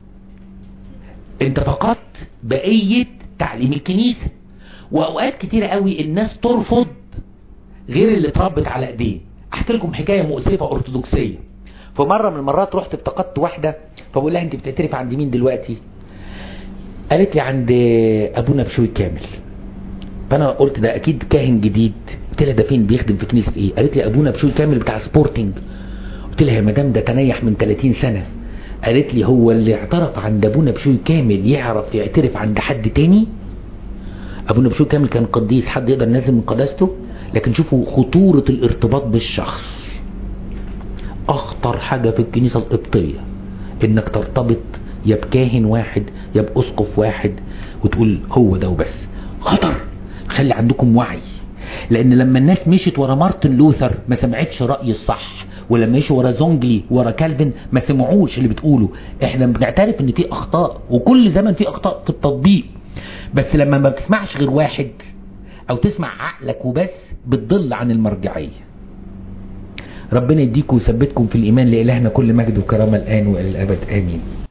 Speaker 1: انت فقدت بقية تعليم الكنيسة واوقات كتيرة قوي الناس ترفض غير اللي اتربت على ايديه احكي لكم حكاية مؤسفة ارثوذكسية فمرة من المرات رحت افتقدت واحدة فبقول لها انت بتعترف عند مين دلوقتي قالت لي عند ابونا بشوي كامل فانا قلت ده اكيد كاهن جديد قلت لها ده فين بيخدم في كنيسة ايه قالت لي ابونا بشوي كامل بتاع سبورتنج قلت لها يا مدام ده تنيح من 30 سنة قالت لي هو اللي اعترف عند ابونا بشوي كامل يعرف يعترف عند حد تاني ابونا بشوي كامل كان قديس حد يقدر ينزل من قداسته لكن شوفوا خطورة الارتباط بالشخص اخطر حاجة في الكنيسة القبطية انك ترتبط يا بكاهن واحد يا باسقف واحد وتقول هو ده وبس خطر خلي عندكم وعي لان لما الناس مشيت ورا مارتن لوثر ما سمعتش رأي الصح ولما مشوا ورا زونجلي ورا كالفن ما سمعوش اللي بتقوله احنا بنعترف ان في اخطاء وكل زمن في اخطاء في التطبيق بس لما ما بتسمعش غير واحد او تسمع عقلك وبس بتضل عن المرجعية ربنا يديكم ويثبتكم في الايمان لإلهنا كل مجد وكرامة الان والى الابد امين